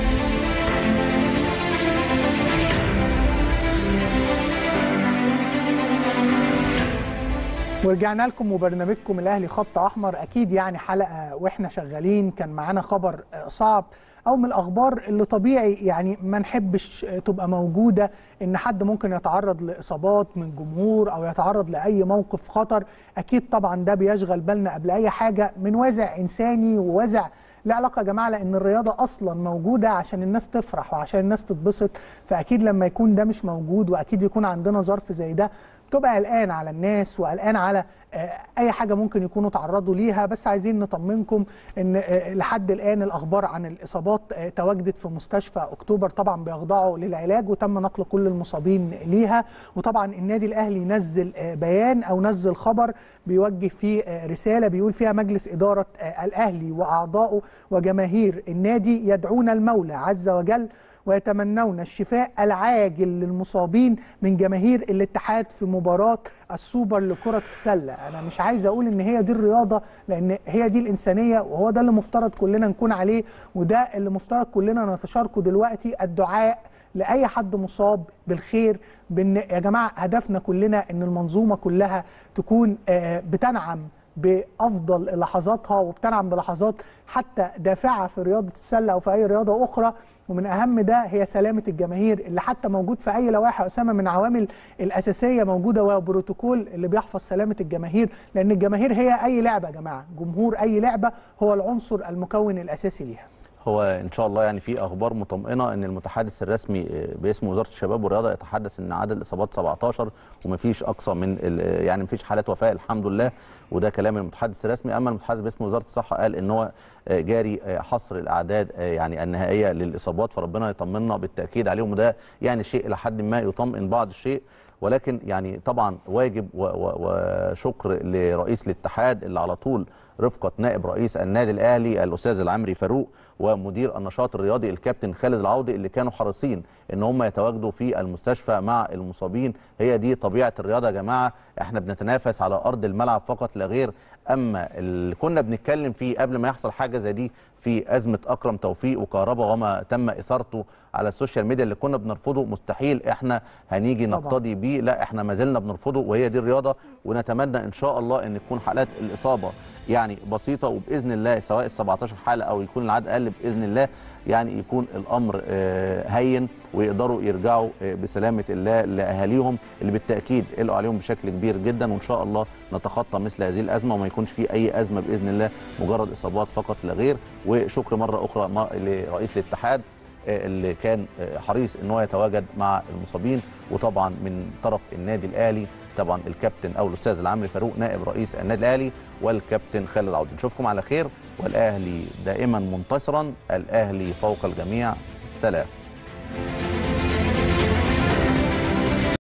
ورجعنا لكم وبرنامجكم الاهلي خط احمر اكيد يعني حلقه واحنا شغالين كان معانا خبر آه، صعب او من الاخبار اللي طبيعي يعني ما نحبش آه، تبقى موجوده ان حد ممكن يتعرض لاصابات من جمهور او يتعرض لاي موقف خطر اكيد طبعا ده بيشغل بالنا قبل اي حاجه من وازع انساني ووازع له علاقه يا جماعه لان الرياضه اصلا موجوده عشان الناس تفرح وعشان الناس تتبسط فاكيد لما يكون ده مش موجود واكيد يكون عندنا ظرف زي ده تبقى قلقان على الناس وقلقان على آه، اي حاجه ممكن يكونوا تعرضوا ليها بس عايزين نطمنكم ان آه، لحد الان الاخبار عن الاصابات آه، تواجدت في مستشفى اكتوبر طبعا بيخضعوا للعلاج وتم نقل كل المصابين ليها وطبعا النادي الاهلي نزل آه، بيان او نزل خبر بيوجه فيه آه، رساله بيقول فيها مجلس اداره آه، الاهلي واعضائه وجماهير النادي يدعون المولى عز وجل ويتمنون الشفاء العاجل للمصابين من جماهير الاتحاد في مباراة السوبر لكرة السلة أنا مش عايز أقول إن هي دي الرياضة لأن هي دي الإنسانية وهو ده اللي مفترض كلنا نكون عليه وده اللي مفترض كلنا نتشاركه دلوقتي الدعاء لأي حد مصاب بالخير بإن يا جماعة هدفنا كلنا إن المنظومة كلها تكون آه، بتنعم بافضل لحظاتها وبتنعم بلحظات حتى دافعه في رياضه السله او في اي رياضه اخرى ومن اهم ده هي سلامه الجماهير اللي حتى موجود في اي لوائح اسامه من عوامل الاساسيه موجوده وهو بروتوكول اللي بيحفظ سلامه الجماهير لان الجماهير هي اي لعبه يا جماعه جمهور اي لعبه هو العنصر المكون الاساسي ليها هو ان شاء الله يعني في اخبار مطمئنه ان المتحدث الرسمي باسم وزاره الشباب والرياضه يتحدث ان عدد الاصابات 17 ومفيش اقصى من ال- يعني مفيش حالات وفاه الحمد لله وده كلام المتحدث الرسمي اما المتحدث باسم وزاره الصحه قال ان هو جاري حصر الاعداد يعني النهائيه للاصابات فربنا يطمنا بالتاكيد عليهم وده يعني شيء الى حد ما يطمئن بعض الشيء ولكن يعني طبعا واجب و- و- وشكر لرئيس الاتحاد اللي على طول رفقه نائب رئيس النادي الاهلي الاستاذ العمري فاروق ومدير النشاط الرياضي الكابتن خالد العوضي اللي كانوا حريصين ان هم يتواجدوا في المستشفى مع المصابين هي دي طبيعه الرياضه يا جماعه احنا بنتنافس على ارض الملعب فقط لا غير اما اللي كنا بنتكلم فيه قبل ما يحصل حاجه زي دي في ازمه اكرم توفيق وكهربا وما تم اثارته على السوشيال ميديا اللي كنا بنرفضه مستحيل احنا هنيجي طبعاً. نقتضي بيه لا احنا ما زلنا بنرفضه وهي دي الرياضه ونتمنى ان شاء الله ان تكون حالات الاصابه يعني بسيطه وباذن الله سواء ال 17 حاله او يكون العدد اقل باذن الله يعني يكون الامر آه، هين ويقدروا يرجعوا آه، بسلامه الله لاهاليهم اللي بالتاكيد قلقوا عليهم بشكل كبير جدا وان شاء الله نتخطى مثل هذه الازمه وما يكونش في اي ازمه باذن الله مجرد اصابات فقط لا غير وشكر مره اخرى م- لرئيس الاتحاد آه، اللي كان آه، حريص ان هو يتواجد مع المصابين وطبعا من طرف النادي الاهلي طبعا الكابتن او الاستاذ العمري فاروق نائب رئيس النادي الاهلي والكابتن خالد العوضي نشوفكم على خير والاهلي دائما منتصرا الاهلي فوق الجميع سلام